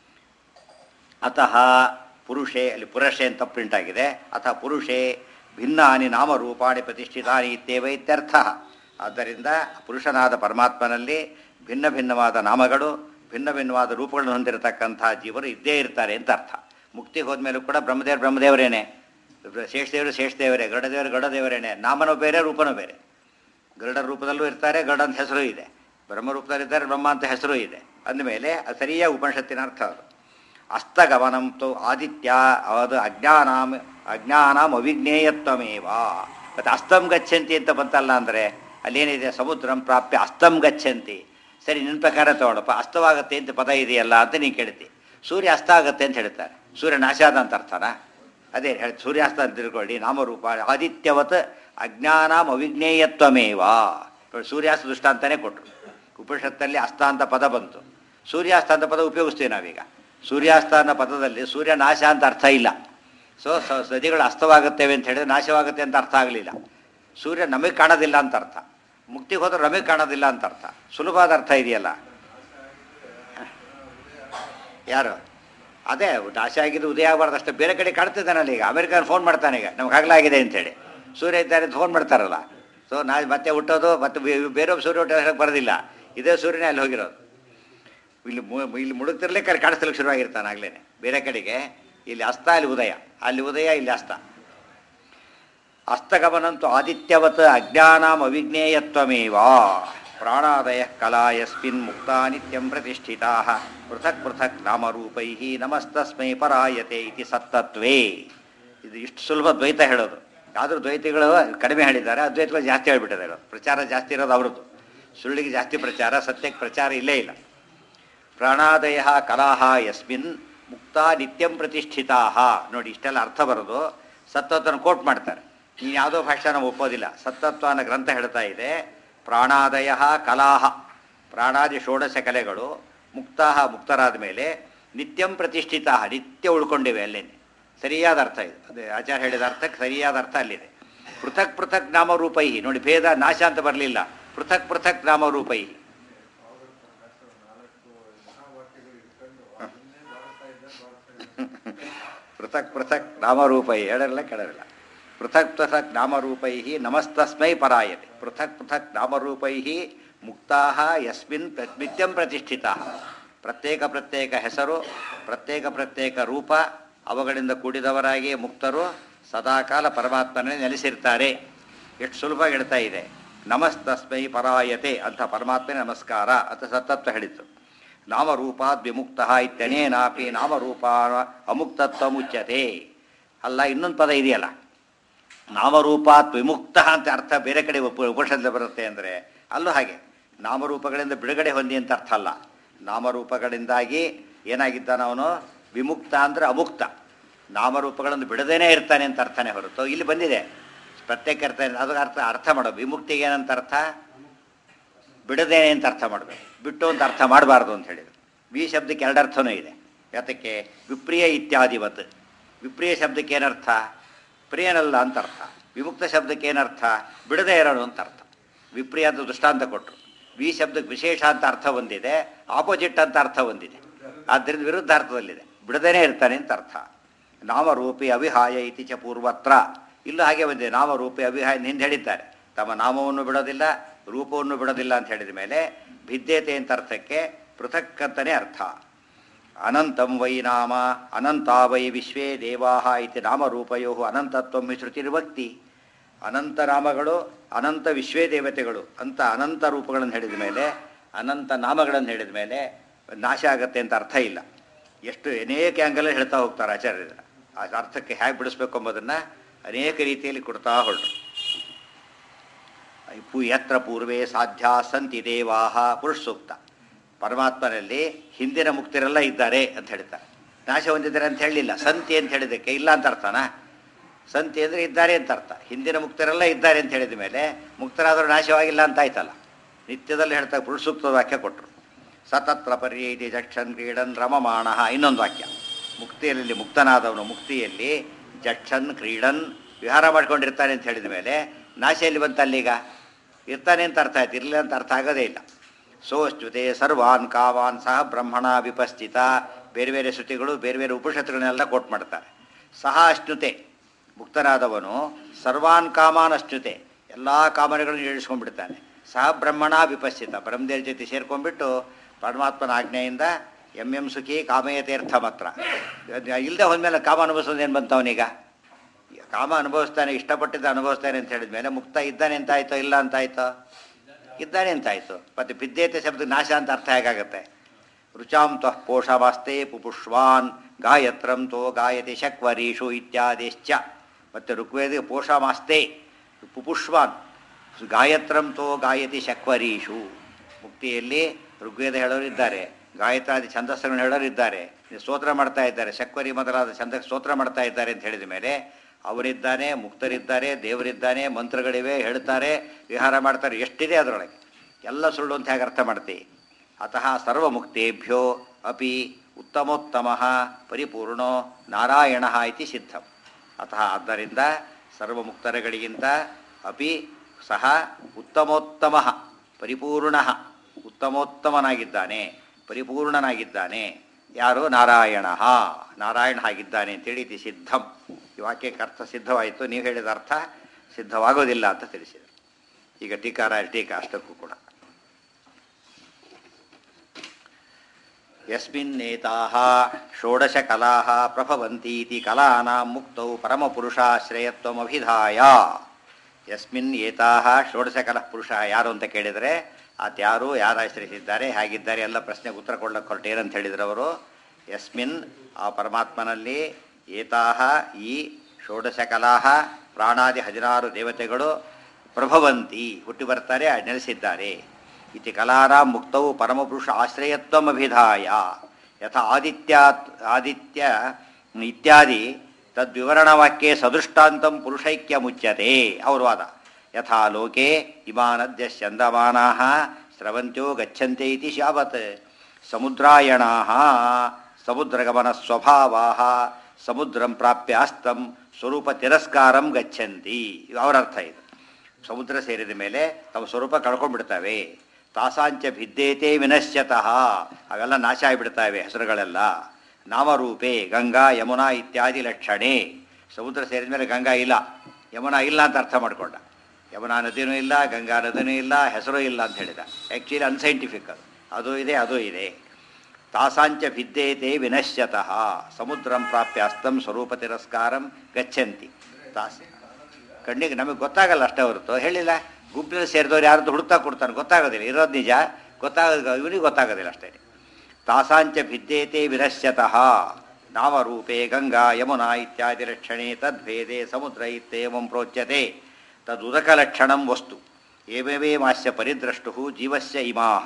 ಅತಃ ಪುರುಷೇ ಅಲ್ಲಿ ಪುರುಷೇ ಅಂತ ಪ್ರಿಂಟ್ ಆಗಿದೆ ಅತಃ ಪುರುಷೇ ಭಿನ್ನಾನಿ ನಾಮರೂಪಾಣಿ ಪ್ರತಿಷ್ಠಿತಾನಿ ಇತ್ಯೇವ ಇತ್ಯರ್ಥ ಆದ್ದರಿಂದ ಪುರುಷನಾದ ಪರಮಾತ್ಮನಲ್ಲಿ ಭಿನ್ನ ಭಿನ್ನವಾದ ನಾಮಗಳು ಭಿನ್ನ ಭಿನ್ನವಾದ ರೂಪಗಳನ್ನು ಹೊಂದಿರತಕ್ಕಂಥ ಜೀವರು ಇದ್ದೇ ಇರ್ತಾರೆ ಅಂತ ಅರ್ಥ ಮುಕ್ತಿಗೆ ಹೋದ್ಮೇಲೂ ಕೂಡ ಬ್ರಹ್ಮದೇವರು ಬ್ರಹ್ಮದೇವರೇನೆ ಶೇಷದೇವರು ಶೇಷದೇವರೇ ಗರುಡದೇವರು ಗರುಡದೇವರೇನೆ ನಾಮನೂ ಬೇರೆ ರೂಪನೂ ಬೇರೆ ಗರುಡ ರೂಪದಲ್ಲೂ ಇರ್ತಾರೆ ಗರುಡ ಅಂತ ಹೆಸರು ಇದೆ ಬ್ರಹ್ಮ ರೂಪದಲ್ಲಿದ್ದಾರೆ ಬ್ರಹ್ಮ ಅಂತ ಹೆಸರು ಇದೆ ಅಂದಮೇಲೆ ಅದು ಸರಿಯಾಗಿ ಉಪನಿಷತ್ತಿನ ಅರ್ಥ ಅದು ಅಸ್ತಗಮನಂ ತು ಆದಿತ್ಯ ಅದು ಅಜ್ಞಾನಾಂ ಅಜ್ಞಾನಾಂ ಅವಿಜ್ಞೇಯತ್ವಮೇವ ಮತ್ತು ಅಸ್ತಂ ಗಚ್ಚಂತಿ ಅಂತ ಬಂತಲ್ಲ ಅಂದರೆ ಅಲ್ಲೇನಿದೆ ಸಮುದ್ರಂ ಪ್ರಾಪ್ಯ ಅಸ್ತಂ ಗಚ್ಚಂತಿ ಸರಿ ನಿನ್ನ ಪ್ರಕಾರ ತಗೊಳಪ್ಪ ಅಸ್ತವಾಗತ್ತೆ ಅಂತ ಪದ ಇದೆಯಲ್ಲ ಅಂತ ನೀನು ಕೇಳ್ತಿ ಸೂರ್ಯ ಅಸ್ತ ಆಗುತ್ತೆ ಅಂತ ಹೇಳ್ತಾರೆ ಸೂರ್ಯ ನಾಶ ಆದ ಅಂತ ಅರ್ಥನಾ ಅದೇ ಹೇಳಿ ಸೂರ್ಯಾಸ್ತ ಅಂತ ತಿಳ್ಕೊಳ್ಳಿ ನಾಮರೂಪ ಆದಿತ್ಯವತ್ ಅಜ್ಞಾನಾಂ ಅವಿಜ್ಞೇಯತ್ವಮೇವ ನೋಡಿ, ಸೂರ್ಯಾಸ್ತ ದೃಷ್ಟಾಂತನೇ ಕೊಟ್ಟರು ಉಪನಿಷತ್ತಲ್ಲಿ ಅಸ್ತ ಅಂತ ಪದ ಬಂತು ಸೂರ್ಯಾಸ್ತ ಅಂತ ಪದ ಉಪಯೋಗಿಸ್ತೀವಿ ನಾವೀಗ ಸೂರ್ಯಾಸ್ತ ಅನ್ನೋ ಪದದಲ್ಲಿ ಸೂರ್ಯ ನಾಶ ಅಂತ ಅರ್ಥ ಇಲ್ಲ ಸೊ ಸ- ನದಿಗಳು ಅಸ್ತವಾಗುತ್ತೇವೆ ಅಂತ ಹೇಳಿದ್ರೆ ನಾಶವಾಗುತ್ತೆ ಅಂತ ಅರ್ಥ ಆಗಲಿಲ್ಲ ಸೂರ್ಯ ನಮಗೆ ಕಾಣೋದಿಲ್ಲ ಅಂತ ಅರ್ಥ ಮುಕ್ತಿಗೆ ಹೋದ್ರೆ ನಮಗೆ ಕಾಣೋದಿಲ್ಲ ಅಂತ ಅರ್ಥ ಸುಲಭವಾದ ಅರ್ಥ ಇದೆಯಲ್ಲ ಯಾರು ಅದೇ ನಾಶ ಆಗಿದ್ದು ಉದಯ ಆಗಬಾರ್ದು ಅಷ್ಟೇ ಬೇರೆ ಕಡೆ ಕಾಣ್ತಿದ್ದಾನಲ್ಲ ಈಗ ಅಮೆರಿಕನ್ ಫೋನ್ ಮಾಡ್ತಾನೆ ಈಗ ನಮ್ಗೆ ಹಗಲಾಗಿದೆ ಅಂತೇಳಿ ಸೂರ್ಯ ಇದ್ದಾರೆ ಅಂತ ಫೋನ್ ಮಾಡ್ತಾರಲ್ಲ ಸೊ ನಾ ಮತ್ತೆ ಹುಟ್ಟೋದು ಮತ್ತೆ ಬೇ- ಬೇರೊಬ್ಬ ಸೂರ್ಯ ಹುಟ್ಟೋ ಹೇಳಕ್ಕೆ ಬರೋದಿಲ್ಲ ಇದೇ ಸೂರ್ಯನೇ ಅಲ್ಲಿ ಹೋಗಿರೋದು ಇಲ್ಲಿ ಮು ಇಲ್ಲಿ ಮುಳುಗ್ತಿರ್ಲೇ ಕಡೆ ಕಾಣಿಸ್ಲಿಕ್ಕೆ ಶುರುವಾಗಿರ್ತಾನೆ ಆಗ್ಲೇ ಬೇರೆ ಕಡೆಗೆ ಇಲ್ಲಿ ಅಸ್ತ ಅಲ್ಲಿ ಉದಯ ಅಲ್ಲಿ ಉದಯ ಇಲ್ಲಿ ಅಸ್ತ ಅಸ್ತಗಮನಂತು ಆದಿತ್ಯವತ್ ಅಜ್ಞಾನಾಂ ಅವಿಜ್ಞೇಯತ್ವಮೇವ ಪ್ರಾಣಾದಯ ಕಲಾ ಯಸ್ಮಿನ್ ಮುಕ್ತಾ ನಿತ್ಯಂ ಪ್ರತಿಷ್ಠಿತಾ ಪೃಥಕ್ ಪೃಥಕ್ ನಾಮರೂಪೈ ನಮಸ್ತಸ್ಮೈ ಪರಾಯತೆ ಇತಿ ಸತ್ತತ್ವೇ ಇದು ಇಷ್ಟು ಸುಲಭ ದ್ವೈತ ಹೇಳೋದು ಆದರೂ ದ್ವೈತಿಗಳು ಕಡಿಮೆ ಹೇಳಿದ್ದಾರೆ ಅದ್ವೈತಗಳು ಜಾಸ್ತಿ ಹೇಳ್ಬಿಟ್ಟಿದ್ದಾರೆ ಪ್ರಚಾರ ಜಾಸ್ತಿ ಇರೋದು ಅವ್ರದ್ದು ಸುಳ್ಳಿಗೆ ಜಾಸ್ತಿ ಪ್ರಚಾರ ಸತ್ಯಕ್ಕೆ ಪ್ರಚಾರ ಇಲ್ಲೇ ಇಲ್ಲ ಪ್ರಾಣಾದಯ ಕಲಾಹ ಯಸ್ಮಿನ್ ಮುಕ್ತ ನಿತ್ಯಂ ಪ್ರತಿಷ್ಠಿತಾ ನೋಡಿ ಇಷ್ಟೆಲ್ಲ ಅರ್ಥ ಬರೋದು ಸತ್ತತ್ವನ ಕೋಟ್ ಮಾಡ್ತಾರೆ ನೀನು ಯಾವುದೋ ಭಾಷೆ ನಾವು ಒಪ್ಪೋದಿಲ್ಲ ಸತ್ತತ್ವ ಅನ್ನೋ ಗ್ರಂಥ ಹೇಳ್ತಾ ಇದೆ ಪ್ರಾಣಾದಯ ಕಲಾಹ ಪ್ರಾಣಾದಿ ಷೋಡಶ ಕಲೆಗಳು ಮುಕ್ತಾಹ ಮುಕ್ತರಾದ ಮೇಲೆ ನಿತ್ಯಂ ಪ್ರತಿಷ್ಠಿತಾ ನಿತ್ಯ ಉಳ್ಕೊಂಡಿವೆ ಅಲ್ಲೇನೆ ಸರಿಯಾದ ಅರ್ಥ ಇದು ಅದೇ ಆಚಾರ್ಯ ಹೇಳಿದ ಅರ್ಥಕ್ಕೆ ಸರಿಯಾದ ಅರ್ಥ ಅಲ್ಲಿದೆ ಪೃಥಕ್ ಪೃಥಕ್ ನಾಮರೂಪೈ ನೋಡಿ ಭೇದ ನಾಶ ಅಂತ ಬರಲಿಲ್ಲ ಪೃಥಕ್ ಪೃಥಕ್ ನಾಮರೂಪೈ ಪೃಥಕ್ ಪೃಥಕ್ ನಾಮರೂಪೈ ಹೇಳಲ್ಲ ಕೆಳರಲ್ಲ ಪೃಥಕ್ ಪೃಥಕ್ ನಾಮರೂಪೈ ನಮಸ್ತಸ್ಮೈ ಪರಾಯತೆ ಪೃಥಕ್ ಪೃಥಕ್ ನಾಮರೂಪೈ ಮುಕ್ತಾ ಯಸ್ಮಿನ್ ಪ್ರ- ನಿತ್ಯಂ ಪ್ರತಿಷ್ಠಿತಾ ಪ್ರತ್ಯೇಕ ಪ್ರತ್ಯೇಕ ಹೆಸರು ಪ್ರತ್ಯೇಕ ಪ್ರತ್ಯೇಕ ರೂಪ ಅವುಗಳಿಂದ ಕೂಡಿದವರಾಗಿ ಮುಕ್ತರು ಸದಾಕಾಲ ಪರಮಾತ್ಮನೇ ನೆಲೆಸಿರ್ತಾರೆ ಎಷ್ಟು ಸುಲಭ ಹೇಳ್ತಾ ಇದೆ ನಮಸ್ತಸ್ಮೈ ಪರಾಯತೆ ಅಂತ ಪರಮಾತ್ಮನೇ ನಮಸ್ಕಾರ ಅಂತ ಸತ್ತತ್ವ ಹೇಳಿತು ನಾಮರೂಪಾದ್ ವಿಮುಕ್ತ ಇತ್ಯನೇನಾಪಿ ನಾಮರೂಪ ಅಮುಕ್ತತ್ವ ಮುಚ್ಯತೆ ಅಲ್ಲ ಇನ್ನೊಂದು ಪದ ಇದೆಯಲ್ಲ ನಾಮರೂಪಾತ್ ವಿಮುಕ್ತ ಅಂತ ಅರ್ಥ ಬೇರೆ ಕಡೆ ಉಪ ಉಪನಿಷತ್ನಲ್ಲಿ ಬರುತ್ತೆ ಅಂದರೆ ಅಲ್ಲೂ ಹಾಗೆ ನಾಮರೂಪಗಳಿಂದ ಬಿಡುಗಡೆ ಹೊಂದಿ ಅಂತ ಅರ್ಥ ಅಲ್ಲ ನಾಮರೂಪಗಳಿಂದಾಗಿ ಏನಾಗಿದ್ದಾನ ಅವನು ವಿಮುಕ್ತ ಅಂದರೆ ಅಮುಕ್ತ ನಾಮರೂಪಗಳನ್ನು ಬಿಡದೇನೆ ಇರ್ತಾನೆ ಅಂತ ಅರ್ಥನೇ ಹೊರತು ಇಲ್ಲಿ ಬಂದಿದೆ ಪ್ರತ್ಯೇಕ ಅರ್ಥ ಅದಕ್ಕೆ ಅರ್ಥ ಅರ್ಥ ಮಾಡೋ ವಿಮುಕ್ತಿಗೆ ಏನಂತ ಅರ್ಥ ಬಿಡದೇನೆ ಅಂತ ಅರ್ಥ ಮಾಡಬೇಕು ಬಿಟ್ಟು ಅಂತ ಅರ್ಥ ಮಾಡಬಾರ್ದು ಅಂತ ಹೇಳಿದರು ವಿ ಶಬ್ದಕ್ಕೆ ಎರಡು ಅರ್ಥನೂ ಇದೆ ಯಾತಕ್ಕೆ ವಿಪ್ರಿಯ ಇತ್ಯಾದಿವತ್ ವಿಪ್ರಿಯ ಶಬ್ದಕ್ಕೆ ಏನರ್ಥ ಪ್ರಿಯನಲ್ಲ ಅಂತ ಅರ್ಥ ವಿಮುಕ್ತ ಶಬ್ದಕ್ಕೆ ಏನರ್ಥ ಬಿಡದೇ ಇರೋನು ಅಂತ ಅರ್ಥ ವಿಪ್ರಿಯ ಅಂತ ದೃಷ್ಟಾಂತ ಕೊಟ್ಟರು ವಿ ಶಬ್ದಕ್ಕೆ ವಿಶೇಷ ಅಂತ ಅರ್ಥ ಹೊಂದಿದೆ ಆಪೋಸಿಟ್ ಅಂತ ಅರ್ಥ ಹೊಂದಿದೆ ಆದ್ದರಿಂದ ವಿರುದ್ಧ ಅರ್ಥದಲ್ಲಿದೆ ಬಿಡದೇನೆ ಇರ್ತಾನೆ ಅಂತ ಅರ್ಥ ನಾಮರೂಪಿ ಅವಿಹಾಯ ಇತಿ ಚ ಪೂರ್ವತ್ರ ಇಲ್ಲೂ ಹಾಗೆ ಬಂದಿದೆ ನಾಮರೂಪಿ ಅವಿಹಾಯ ಹಿಂದೆ ಹೇಳಿದ್ದಾರೆ ತಮ್ಮ ನಾಮವನ್ನು ಬಿಡೋದಿಲ್ಲ ರೂಪವನ್ನು ಬಿಡೋದಿಲ್ಲ ಅಂತ ಹೇಳಿದ ಮೇಲೆ ಭಿದ್ಯತೆ ಅಂತ ಅರ್ಥಕ್ಕೆ ಪೃಥಕ್ ಅಂತಲೇ ಅರ್ಥ ಅನಂತಂ ವೈ ನಾಮ ಅನಂತಾ ವೈ ವಿಶ್ವೇ ದೇವಾ ಇತಿ ನಾಮರೂಪಯೋ ಅನಂತತ್ವಂ ಶ್ರುತಿರ್ವಕ್ತಿ ಅನಂತ ನಾಮಗಳು ಅನಂತ ವಿಶ್ವೇ ದೇವತೆಗಳು ಅಂತ ಅನಂತ ರೂಪಗಳನ್ನು ಹೇಳಿದ ಮೇಲೆ ಅನಂತ ನಾಮಗಳನ್ನು ಹೇಳಿದ ಮೇಲೆ ನಾಶ ಆಗತ್ತೆ ಅಂತ ಅರ್ಥ ಇಲ್ಲ ಎಷ್ಟು ಅನೇಕ ಆ್ಯಂಗಲಲ್ಲಿ ಹೇಳ್ತಾ ಹೋಗ್ತಾರೆ ಆಚಾರ್ಯರ ಆ ಅರ್ಥಕ್ಕೆ ಹೇಗೆ ಬಿಡಿಸ್ಬೇಕು ಎಂಬುದನ್ನು ಅನೇಕ ರೀತಿಯಲ್ಲಿ ಕೊಡ್ತಾ ಹೊರಟರು ಪು ಯತ್ರ ಪೂರ್ವೇ ಸಾಧ್ಯ ಸಂತಿ ದೇವಾಹ ಪುರುಷ ಸೂಕ್ತ ಪರಮಾತ್ಮನಲ್ಲಿ ಹಿಂದಿನ ಮುಕ್ತಿರೆಲ್ಲ ಇದ್ದಾರೆ ಅಂತ ಹೇಳ್ತಾರೆ ನಾಶ ಹೊಂದಿದ್ದಾರೆ ಅಂತ ಹೇಳಲಿಲ್ಲ ಸಂತಿ ಅಂತ ಹೇಳಿದ್ದಕ್ಕೆ ಇಲ್ಲ ಅಂತ ಅರ್ಥನಾ ಸಂತಿ ಅಂದರೆ ಇದ್ದಾರೆ ಅಂತ ಅರ್ಥ ಹಿಂದಿನ ಮುಕ್ತರೆಲ್ಲ ಇದ್ದಾರೆ ಅಂತ ಹೇಳಿದ ಮೇಲೆ ಮುಕ್ತರಾದರೂ ನಾಶವಾಗಿಲ್ಲ ಅಂತ ಆಯ್ತಲ್ಲ ನಿತ್ಯದಲ್ಲಿ ಹೇಳ್ತಾ ಪುರುಷ ಸೂಕ್ತದ ವಾಕ್ಯ ಕೊಟ್ಟರು ಸತತ್ರ ಪರ್ಯೈತಿ ಜಕ್ಷನ್ ಕ್ರೀಡನ್ ರಮಮಾಣ ಇನ್ನೊಂದು ವಾಕ್ಯ ಮುಕ್ತಿಯಲ್ಲಿ ಮುಕ್ತನಾದವನು ಮುಕ್ತಿಯಲ್ಲಿ ಜಕ್ಷನ್ ಕ್ರೀಡನ್ ವಿಹಾರ ಮಾಡ್ಕೊಂಡಿರ್ತಾನೆ ಅಂತ ಹೇಳಿದ ಮೇಲೆ ನಾಶ ಎಲ್ಲಿ ಬಂತ ಅಲ್ಲೀಗ ಇರ್ತಾನೆ ಅಂತ ಅರ್ಥ ಆಯ್ತು ಇರಲಿಲ್ಲ ಅಂತ ಅರ್ಥ ಆಗೋದೇ ಇಲ್ಲ ಸೋಶ್ಚುತೆ ಸರ್ವಾನ್ ಕಾವಾನ್ ಸಹ ಬ್ರಹ್ಮಣ ವಿಪಸ್ಥಿತ ಬೇರೆ ಬೇರೆ ಶ್ರುತಿಗಳು ಬೇರೆ ಬೇರೆ ಉಪನಿಷತ್ತುಗಳನ್ನೆಲ್ಲ ಕೋಟ್ ಮಾಡ್ತಾರೆ ಸಹ ಅಶ್ನುತೆ ಮುಕ್ತನಾದವನು ಸರ್ವಾನ್ ಕಾಮಾನ್ ಅಶ್ನುತೆ ಎಲ್ಲ ಕಾಮನೆಗಳನ್ನು ಈಡೇರಿಸ್ಕೊಂಡ್ಬಿಡ್ತಾನೆ ಸಹ ಬ್ರಹ್ಮಣ ವಿಪಸ್ಥಿತ ಬ್ರಹ್ಮದೇವ್ರ ಜೊತೆ ಸೇರ್ಕೊಂಡ್ಬಿಟ್ಟು ಪರಮಾತ್ಮನ ಆಜ್ಞೆಯಿಂದ ಎಂ ಎಂ ಸುಖಿ ಕಾಮಯತೀರ್ಥ ಮಾತ್ರ ಇಲ್ಲದೆ ಹೋದ್ಮೇಲೆ ಕಾಮ ಅನುಭವಿಸೋದು ಏನು ಬಂತವನೀಗ ಕಾಮ ಅನುಭವಿಸ್ತಾನೆ ಇಷ್ಟಪಟ್ಟಿದ್ದ ಅನುಭವಿಸ್ತಾನೆ ಅಂತ ಹೇಳಿದ ಮೇಲೆ ಮುಕ್ತ ಇದ್ದಾನೆ ಅಂತ ಆಯ್ತೋ ಇಲ್ಲ ಅಂತ ಆಯ್ತೋ ಇದ್ದಾನೆ ಅಂತ ಆಯ್ತು ಮತ್ತೆ ಭಿದ್ಯೇತೆ ಶಬ್ದ ನಾಶ ಅಂತ ಅರ್ಥ ಹೇಗಾಗತ್ತೆ ರುಚಾಂ ತ್ವಃ ಪೋಷವಾಸ್ತೆ ಪುಪುಷ್ವಾನ್ ಗಾಯತ್ರಂ ತೋ ಗಾಯತಿ ಶಕ್ವರೀಷು ಇತ್ಯಾದಿಶ್ಚ ಮತ್ತು ಋಗ್ವೇದ ಪೋಷಮಾಸ್ತೆ ಪುಪುಷ್ವಾನ್ ಗಾಯತ್ರಂ ತೋ ಗಾಯತಿ ಶಕ್ವರೀಷು ಮುಕ್ತಿಯಲ್ಲಿ ಋಗ್ವೇದ ಹೇಳೋರು ಇದ್ದಾರೆ ಗಾಯತ್ರಾದಿ ಛಂದಸ್ಸಗಳನ್ನು ಹೇಳೋರು ಇದ್ದಾರೆ ಸ್ತೋತ್ರ ಮಾಡ್ತಾ ಇದ್ದಾರೆ ಶಕ್ವರಿ ಮೊದಲಾದ ಛಂದ ಸ್ತೋತ್ರ ಮಾಡ್ತಾ ಇದ್ದಾರೆ ಅಂತ ಹೇಳಿದ ಮೇಲೆ ಅವರಿದ್ದಾನೆ ಮುಕ್ತರಿದ್ದಾರೆ ದೇವರಿದ್ದಾನೆ ಮಂತ್ರಗಳಿವೆ ಹೇಳ್ತಾರೆ ವಿಹಾರ ಮಾಡ್ತಾರೆ ಎಷ್ಟಿದೆ ಅದರೊಳಗೆ ಎಲ್ಲ ಸುಳ್ಳು ಅಂತ ಹೇಗೆ ಅರ್ಥ ಮಾಡ್ತೀವಿ ಅತಃ ಸರ್ವಮುಕ್ತೇಭ್ಯೋ ಅಪಿ ಉತ್ತಮೋತ್ತಮ ಪರಿಪೂರ್ಣೋ ನಾರಾಯಣ ಇತಿ ಸಿದ್ಧಂ ಅತಃ ಆದ್ದರಿಂದ ಸರ್ವಮುಕ್ತರಗಳಿಗಿಂತ ಅಪಿ ಸಹ ಉತ್ತಮೋತ್ತಮ ಪರಿಪೂರ್ಣ ಉತ್ತಮೋತ್ತಮನಾಗಿದ್ದಾನೆ ಪರಿಪೂರ್ಣನಾಗಿದ್ದಾನೆ ಯಾರು ನಾರಾಯಣ ನಾರಾಯಣ ಆಗಿದ್ದಾನೆ ಅಂತೇಳಿ ಇತಿ ಸಿದ್ಧಂ ಈ ವಾಕ್ಯಕ್ಕೆ ಅರ್ಥ ಸಿದ್ಧವಾಯಿತು ನೀವು ಹೇಳಿದ ಅರ್ಥ ಸಿದ್ಧವಾಗೋದಿಲ್ಲ ಅಂತ ತಿಳಿಸಿದರು ಈಗ ಟೀಕಾರ ಟೀಕಾ ಅಷ್ಟಕ್ಕೂ ಕೂಡ ಯಸ್ಮಿನ್ನೇತಾಹ ಷೋಡಶಕಲಾಹ ಪ್ರಭವಂತೀತಿ ಕಲಾನಾಂ ಮುಕ್ತೌ ಪರಮಪುರುಷಾಶ್ರಯತ್ವಮಭಿಧಾಯ ಯಸ್ಮಿನ್ ಏತಾಹ ಷೋಡಶಕಲಃ ಪುರುಷ ಯಾರು ಅಂತ ಕೇಳಿದರೆ ಆತ್ಯಾರು ಯಾರು ಆಶ್ರಯಿಸಿದ್ದಾರೆ ಹೇಗಿದ್ದಾರೆ ಎಲ್ಲ ಪ್ರಶ್ನೆಗೆ ಉತ್ತರ ಕೊಡ್ಲಿಕ್ಕೆ ಹೊರಟು ಏನಂತ ಹೇಳಿದ್ರು ಅವರು ಯಸ್ಮಿನ್ ಆ ಪರಮಾತ್ಮನಲ್ಲಿ ಏತಾಹ ಈ ಷೋಡಶಕಲಾಹ ಪ್ರಾಣಾದಿ ಹದಿನಾರು ದೇವತೆಗಳು ಪ್ರಭವಂತಿ ಹುಟ್ಟಿ ಬರ್ತಾರೆ ನೆಲೆಸಿದ್ದಾರೆ ಇತಿ ಕಲಾರ ಮುಕ್ತವು ಪರಮಪುರುಷ ಆಶ್ರಯತ್ವಮಭಿಧಾಯ ಯಥಾ ಆದಿತ್ಯ ಆದಿತ್ಯ ಇತ್ಯಾದಿ ತದ್ವಿವರಣವಾಕ್ಯೆ ಸದೃಷ್ಟಾಂತಂ ಪುರುಷೈಕ್ಯ ಮುಚ್ಯತೆ ಅವ್ರ ವಾದ ಯಥಾ ಲೋಕೆ ಇಮಾನದ್ಯ ಚಂದಮಾನಾ ಸ್ರವಂತ್ಯೋ ಗಚ್ಚಂತೆ ಇತಿ ಶಾವತ್ ಸಮುದ್ರಾಯಣಾ ಸಮುದ್ರಗಮನ ಸ್ವಭಾವಾ ಸಮುದ್ರಂ ಪ್ರಾಪ್ಯ ಅಸ್ತಂ ಸ್ವರೂಪ ತಿರಸ್ಕಾರಂ ಗಚ್ಚಂತಿ ಇದು ಅವರ ಅರ್ಥ ಇದು ಸಮುದ್ರ ಸೇರಿದ ಮೇಲೆ ತಮ್ಮ ಸ್ವರೂಪ ಕಳ್ಕೊಂಡ್ಬಿಡ್ತವೆ ತಾಸಾಂಚ ಭಿದ್ದೇತೆ ವಿನಶ್ಯತಃ ಅವೆಲ್ಲ ನಾಶ ಆಗಿಬಿಡ್ತವೆ ಹೆಸರುಗಳೆಲ್ಲ ನಾಮರೂಪೇ ಗಂಗಾ ಯಮುನಾ ಇತ್ಯಾದಿ ಲಕ್ಷಣೆ ಸಮುದ್ರ ಸೇರಿದ ಮೇಲೆ ಗಂಗಾ ಇಲ್ಲ ಯಮುನಾ ಇಲ್ಲ ಅಂತ ಅರ್ಥ ಮಾಡ್ಕೊಂಡ ಯಮುನಾ ನದಿನೂ ಇಲ್ಲ ಗಂಗಾ ನದಿನೂ ಇಲ್ಲ ಹೆಸರು ಇಲ್ಲ ಅಂತ ಹೇಳಿದ ಆ್ಯಕ್ಚುಲಿ ಅನ್ಸೈಂಟಿಫಿಕ್ ಅದು ಅದು ಇದೆ ಅದು ಇದೆ ತಾಸಾಂಚ ಭಿದ್ದೇತೆ ವಿನಶ್ಯತಃ ಸಮುದ್ರಂ ಪ್ರಾಪ್ಯ ಅಸ್ತಂ ಸ್ವರೂಪ ತಿರಸ್ಕಾರಂ ಗಚ್ಚಂತಿ ತಾಸ ಕಣ್ಣಿಗೆ ನಮಗೆ ಗೊತ್ತಾಗಲ್ಲ ಅಷ್ಟೇ ಹೊರತು ಹೇಳಿಲ್ಲ ಗುಂಪಿನಲ್ಲಿ ಸೇರಿದವ್ರು ಯಾರ್ದು ಹುಡುಕ್ತಾ ಕೊಡ್ತಾನೆ ಗೊತ್ತಾಗೋದಿಲ್ಲ ಇರೋದು ನಿಜ ಗೊತ್ತಾಗೋದು ಇವನಿಗೆ ಗೊತ್ತಾಗೋದಿಲ್ಲ ಅಷ್ಟೇ ತಾಸಾಂಚ ಭಿದ್ದೇತೆ ವಿನಶ್ಯತಃ ನಾಮರೂಪೇ ಗಂಗಾ ಯಮುನಾ ಇತ್ಯಾದಿ ಲಕ್ಷಣೆ ತದ್ಭೇದೆ ಸಮುದ್ರ ಇತ್ಯೇವಂ ಪ್ರೋಚ್ಯತೆ ತದುದಕಲಕ್ಷಣಂ ವಸ್ತು ಏವೇಮಾಸ್ಯ ಪರಿದ್ರಷ್ಟು ಜೀವಸ್ಯ ಇಮಾಹ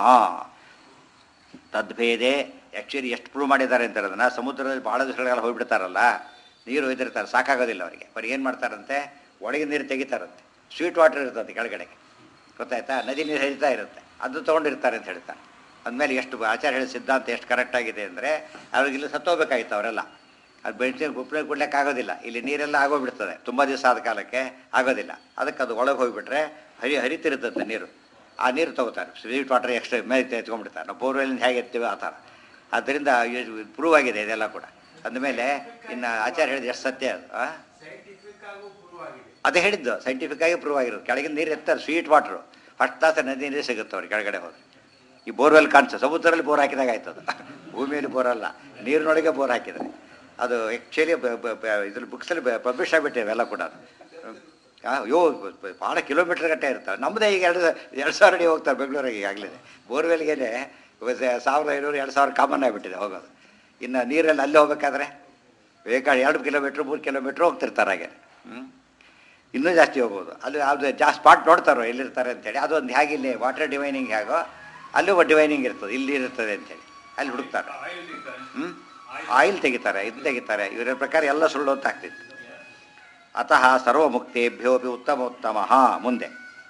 ತದ್ಭೇದೆ ಆ್ಯಕ್ಚುಲಿ ಎಷ್ಟು ಪ್ರೂವ್ ಮಾಡಿದ್ದಾರೆ ಅಂತಾರೆ ಅದನ್ನು ಸಮುದ್ರದಲ್ಲಿ ಭಾಳ ದಿವಸಗಳೆಲ್ಲ ಹೋಗ್ಬಿಡ್ತಾರಲ್ಲ ನೀರು ಒಯ್ದಿರ್ತಾರೆ ಸಾಕಾಗೋದಿಲ್ಲ ಅವರಿಗೆ ಅವ್ರಿಗೆ ಏನು ಮಾಡ್ತಾರಂತೆ ಒಳಗಿನ ನೀರು ತೆಗಿತಾರಂತೆ ಸ್ವೀಟ್ ವಾಟರ್ ಇರ್ತದೆ ಕೆಳಗಡೆಗೆ ಗೊತ್ತಾಯ್ತಾ ನದಿ ನೀರು ಹರಿತಾ ಇರುತ್ತೆ ಅದು ತೊಗೊಂಡಿರ್ತಾರೆ ಅಂತ ಹೇಳ್ತಾರೆ ಅಂದಮೇಲೆ ಎಷ್ಟು ಆಚಾರ ಹೇಳಿ ಸಿದ್ಧಾಂತ ಎಷ್ಟು ಕರೆಕ್ಟಾಗಿದೆ ಅಂದರೆ ಅವ್ರಿಗಿಲ್ಲಿ ಸತ್ತೋಗ್ಬೇಕಾಗಿತ್ತು ಅವರೆಲ್ಲ ಅದು ಬೆಳ್ಸಿ ಗುಪ್ಪಳೆ ಕೊಡ್ಲಿಕ್ಕೆ ಆಗೋದಿಲ್ಲ ಇಲ್ಲಿ ನೀರೆಲ್ಲ ಆಗೋಗ್ಬಿಡ್ತದೆ ತುಂಬ ದಿವಸ ಆದ ಕಾಲಕ್ಕೆ ಆಗೋದಿಲ್ಲ ಅದಕ್ಕೆ ಅದು ಒಳಗೆ ಹೋಗಿಬಿಟ್ರೆ ಹರಿ ಹರಿತಿರ್ತದೆ ನೀರು ಆ ನೀರು ತಗೋತಾರೆ ಸ್ವೀಟ್ ವಾಟರ್ ಎಕ್ಸ್ಟ್ರಾ ಮೇಲೆ ಎತ್ಕೊಂಡ್ಬಿಡ್ತಾರೆ ನಾವು ಬೋರ್ವೆಲ್ಲಿಂದ ಹೇಗೆ ಎತ್ತೀವಿ ಆ ಥರ ಆದ್ದರಿಂದ ಪ್ರೂವ್ ಆಗಿದೆ ಇದೆಲ್ಲ ಕೂಡ ಅಂದಮೇಲೆ ಇನ್ನು ಆಚಾರ ಹೇಳಿದ ಎಷ್ಟು ಸತ್ಯ ಅದು ಆ? ಅದೇ ಹೇಳಿದ್ದು ಸೈಂಟಿಫಿಕ್ ಆಗಿ ಪ್ರೂವ್ ಆಗಿರೋದು ಕೆಳಗಿನ ನೀರು ಎತ್ತಾರೆ ಸ್ವೀಟ್ ವಾಟ್ರು ಫಸ್ಟ್ ಕ್ಲಾಸ್ ನದಿ ನೀರು ಸಿಗುತ್ತೆ ಅವ್ರಿಗೆ ಕೆಳಗಡೆ ಹೋದ್ರೆ ಈ ಬೋರ್ವೆಲ್ ಕಾಣಿಸ ಸಮುದ್ರದಲ್ಲಿ ಬೋರ್ ಹಾಕಿದಾಗ ಆಯ್ತದ ಭೂಮಿಯಲ್ಲಿ ಬೋರ್ ಅಲ್ಲ ನೀರಿನೊಳಗೆ ಬೋರ್ ಹಾಕಿದರೆ ಅದು ಆ್ಯಕ್ಚುಲಿ ಇದ್ರ ಬುಕ್ಸಲ್ಲಿ ಪಬ್ಲಿಷ್ ಆಗಿಬಿಟ್ಟಿವೆ ಎಲ್ಲ ಕೂಡ ಅದು ಅಯ್ಯೋ ಭಾಳ ಕಿಲೋಮೀಟ್ರ್ ಗಟ್ಟೆ ಇರ್ತವೆ ನಮ್ಮದೇ ಈಗ ಎರಡು ಎರಡು ಸಾವಿರ ಅಡಿ ಹೋಗ್ತಾರೆ ಬೆಂಗಳೂರಿಗೆ ಈಗಾಗಲೇ ಬೋರ್ವೆಲ್ಗೆ ಸಾವಿರದ ಐನೂರು ಎರಡು ಸಾವಿರ ಕಾಮನ್ ಆಗಿಬಿಟ್ಟಿದೆ ಹೋಗೋದು ಇನ್ನು ನೀರಲ್ಲಿ ಅಲ್ಲಿ ಹೋಗ್ಬೇಕಾದ್ರೆ ಬೇಕಾದ್ರೆ ಎರಡು ಕಿಲೋಮೀಟ್ರ್ ಮೂರು ಕಿಲೋಮೀಟ್ರ್ ಹೋಗ್ತಿರ್ತಾರೆ ಹಾಗೆ ಹ್ಞೂ ಇನ್ನೂ ಜಾಸ್ತಿ ಹೋಗ್ಬೋದು ಅಲ್ಲಿ ಅದು ಜಾಸ್ತಿ ಸ್ಪಾಟ್ ನೋಡ್ತಾರೋ ಎಲ್ಲಿರ್ತಾರೆ ಅಂತೇಳಿ ಅದೊಂದು ಹೇಗಿಲ್ಲಿ ವಾಟರ್ ಡಿವೈನಿಂಗ್ ಹೇಗೋ ಅಲ್ಲೂ ಡಿವೈನಿಂಗ್ ಇರ್ತದೆ ಇಲ್ಲಿ ಇರ್ತದೆ ಅಂತೇಳಿ ಅಲ್ಲಿ ಹುಡುಕ್ತಾರೆ ಹ್ಞೂ ಆಯಿಲ್ ತೆಗಿತಾರೆ ಇದು ತೆಗಿತಾರೆ ಇವರ ಪ್ರಕಾರ ಎಲ್ಲ ಸುಳ್ಳು ಅಂತ ಆಗ್ತಿತ್ತು ಅತಃ ಸರ್ವಮುಕ್ತೇಭ್ಯೋಪಿ ಉತ್ತಮ ಉತ್ತಮ ಮುಂದೆ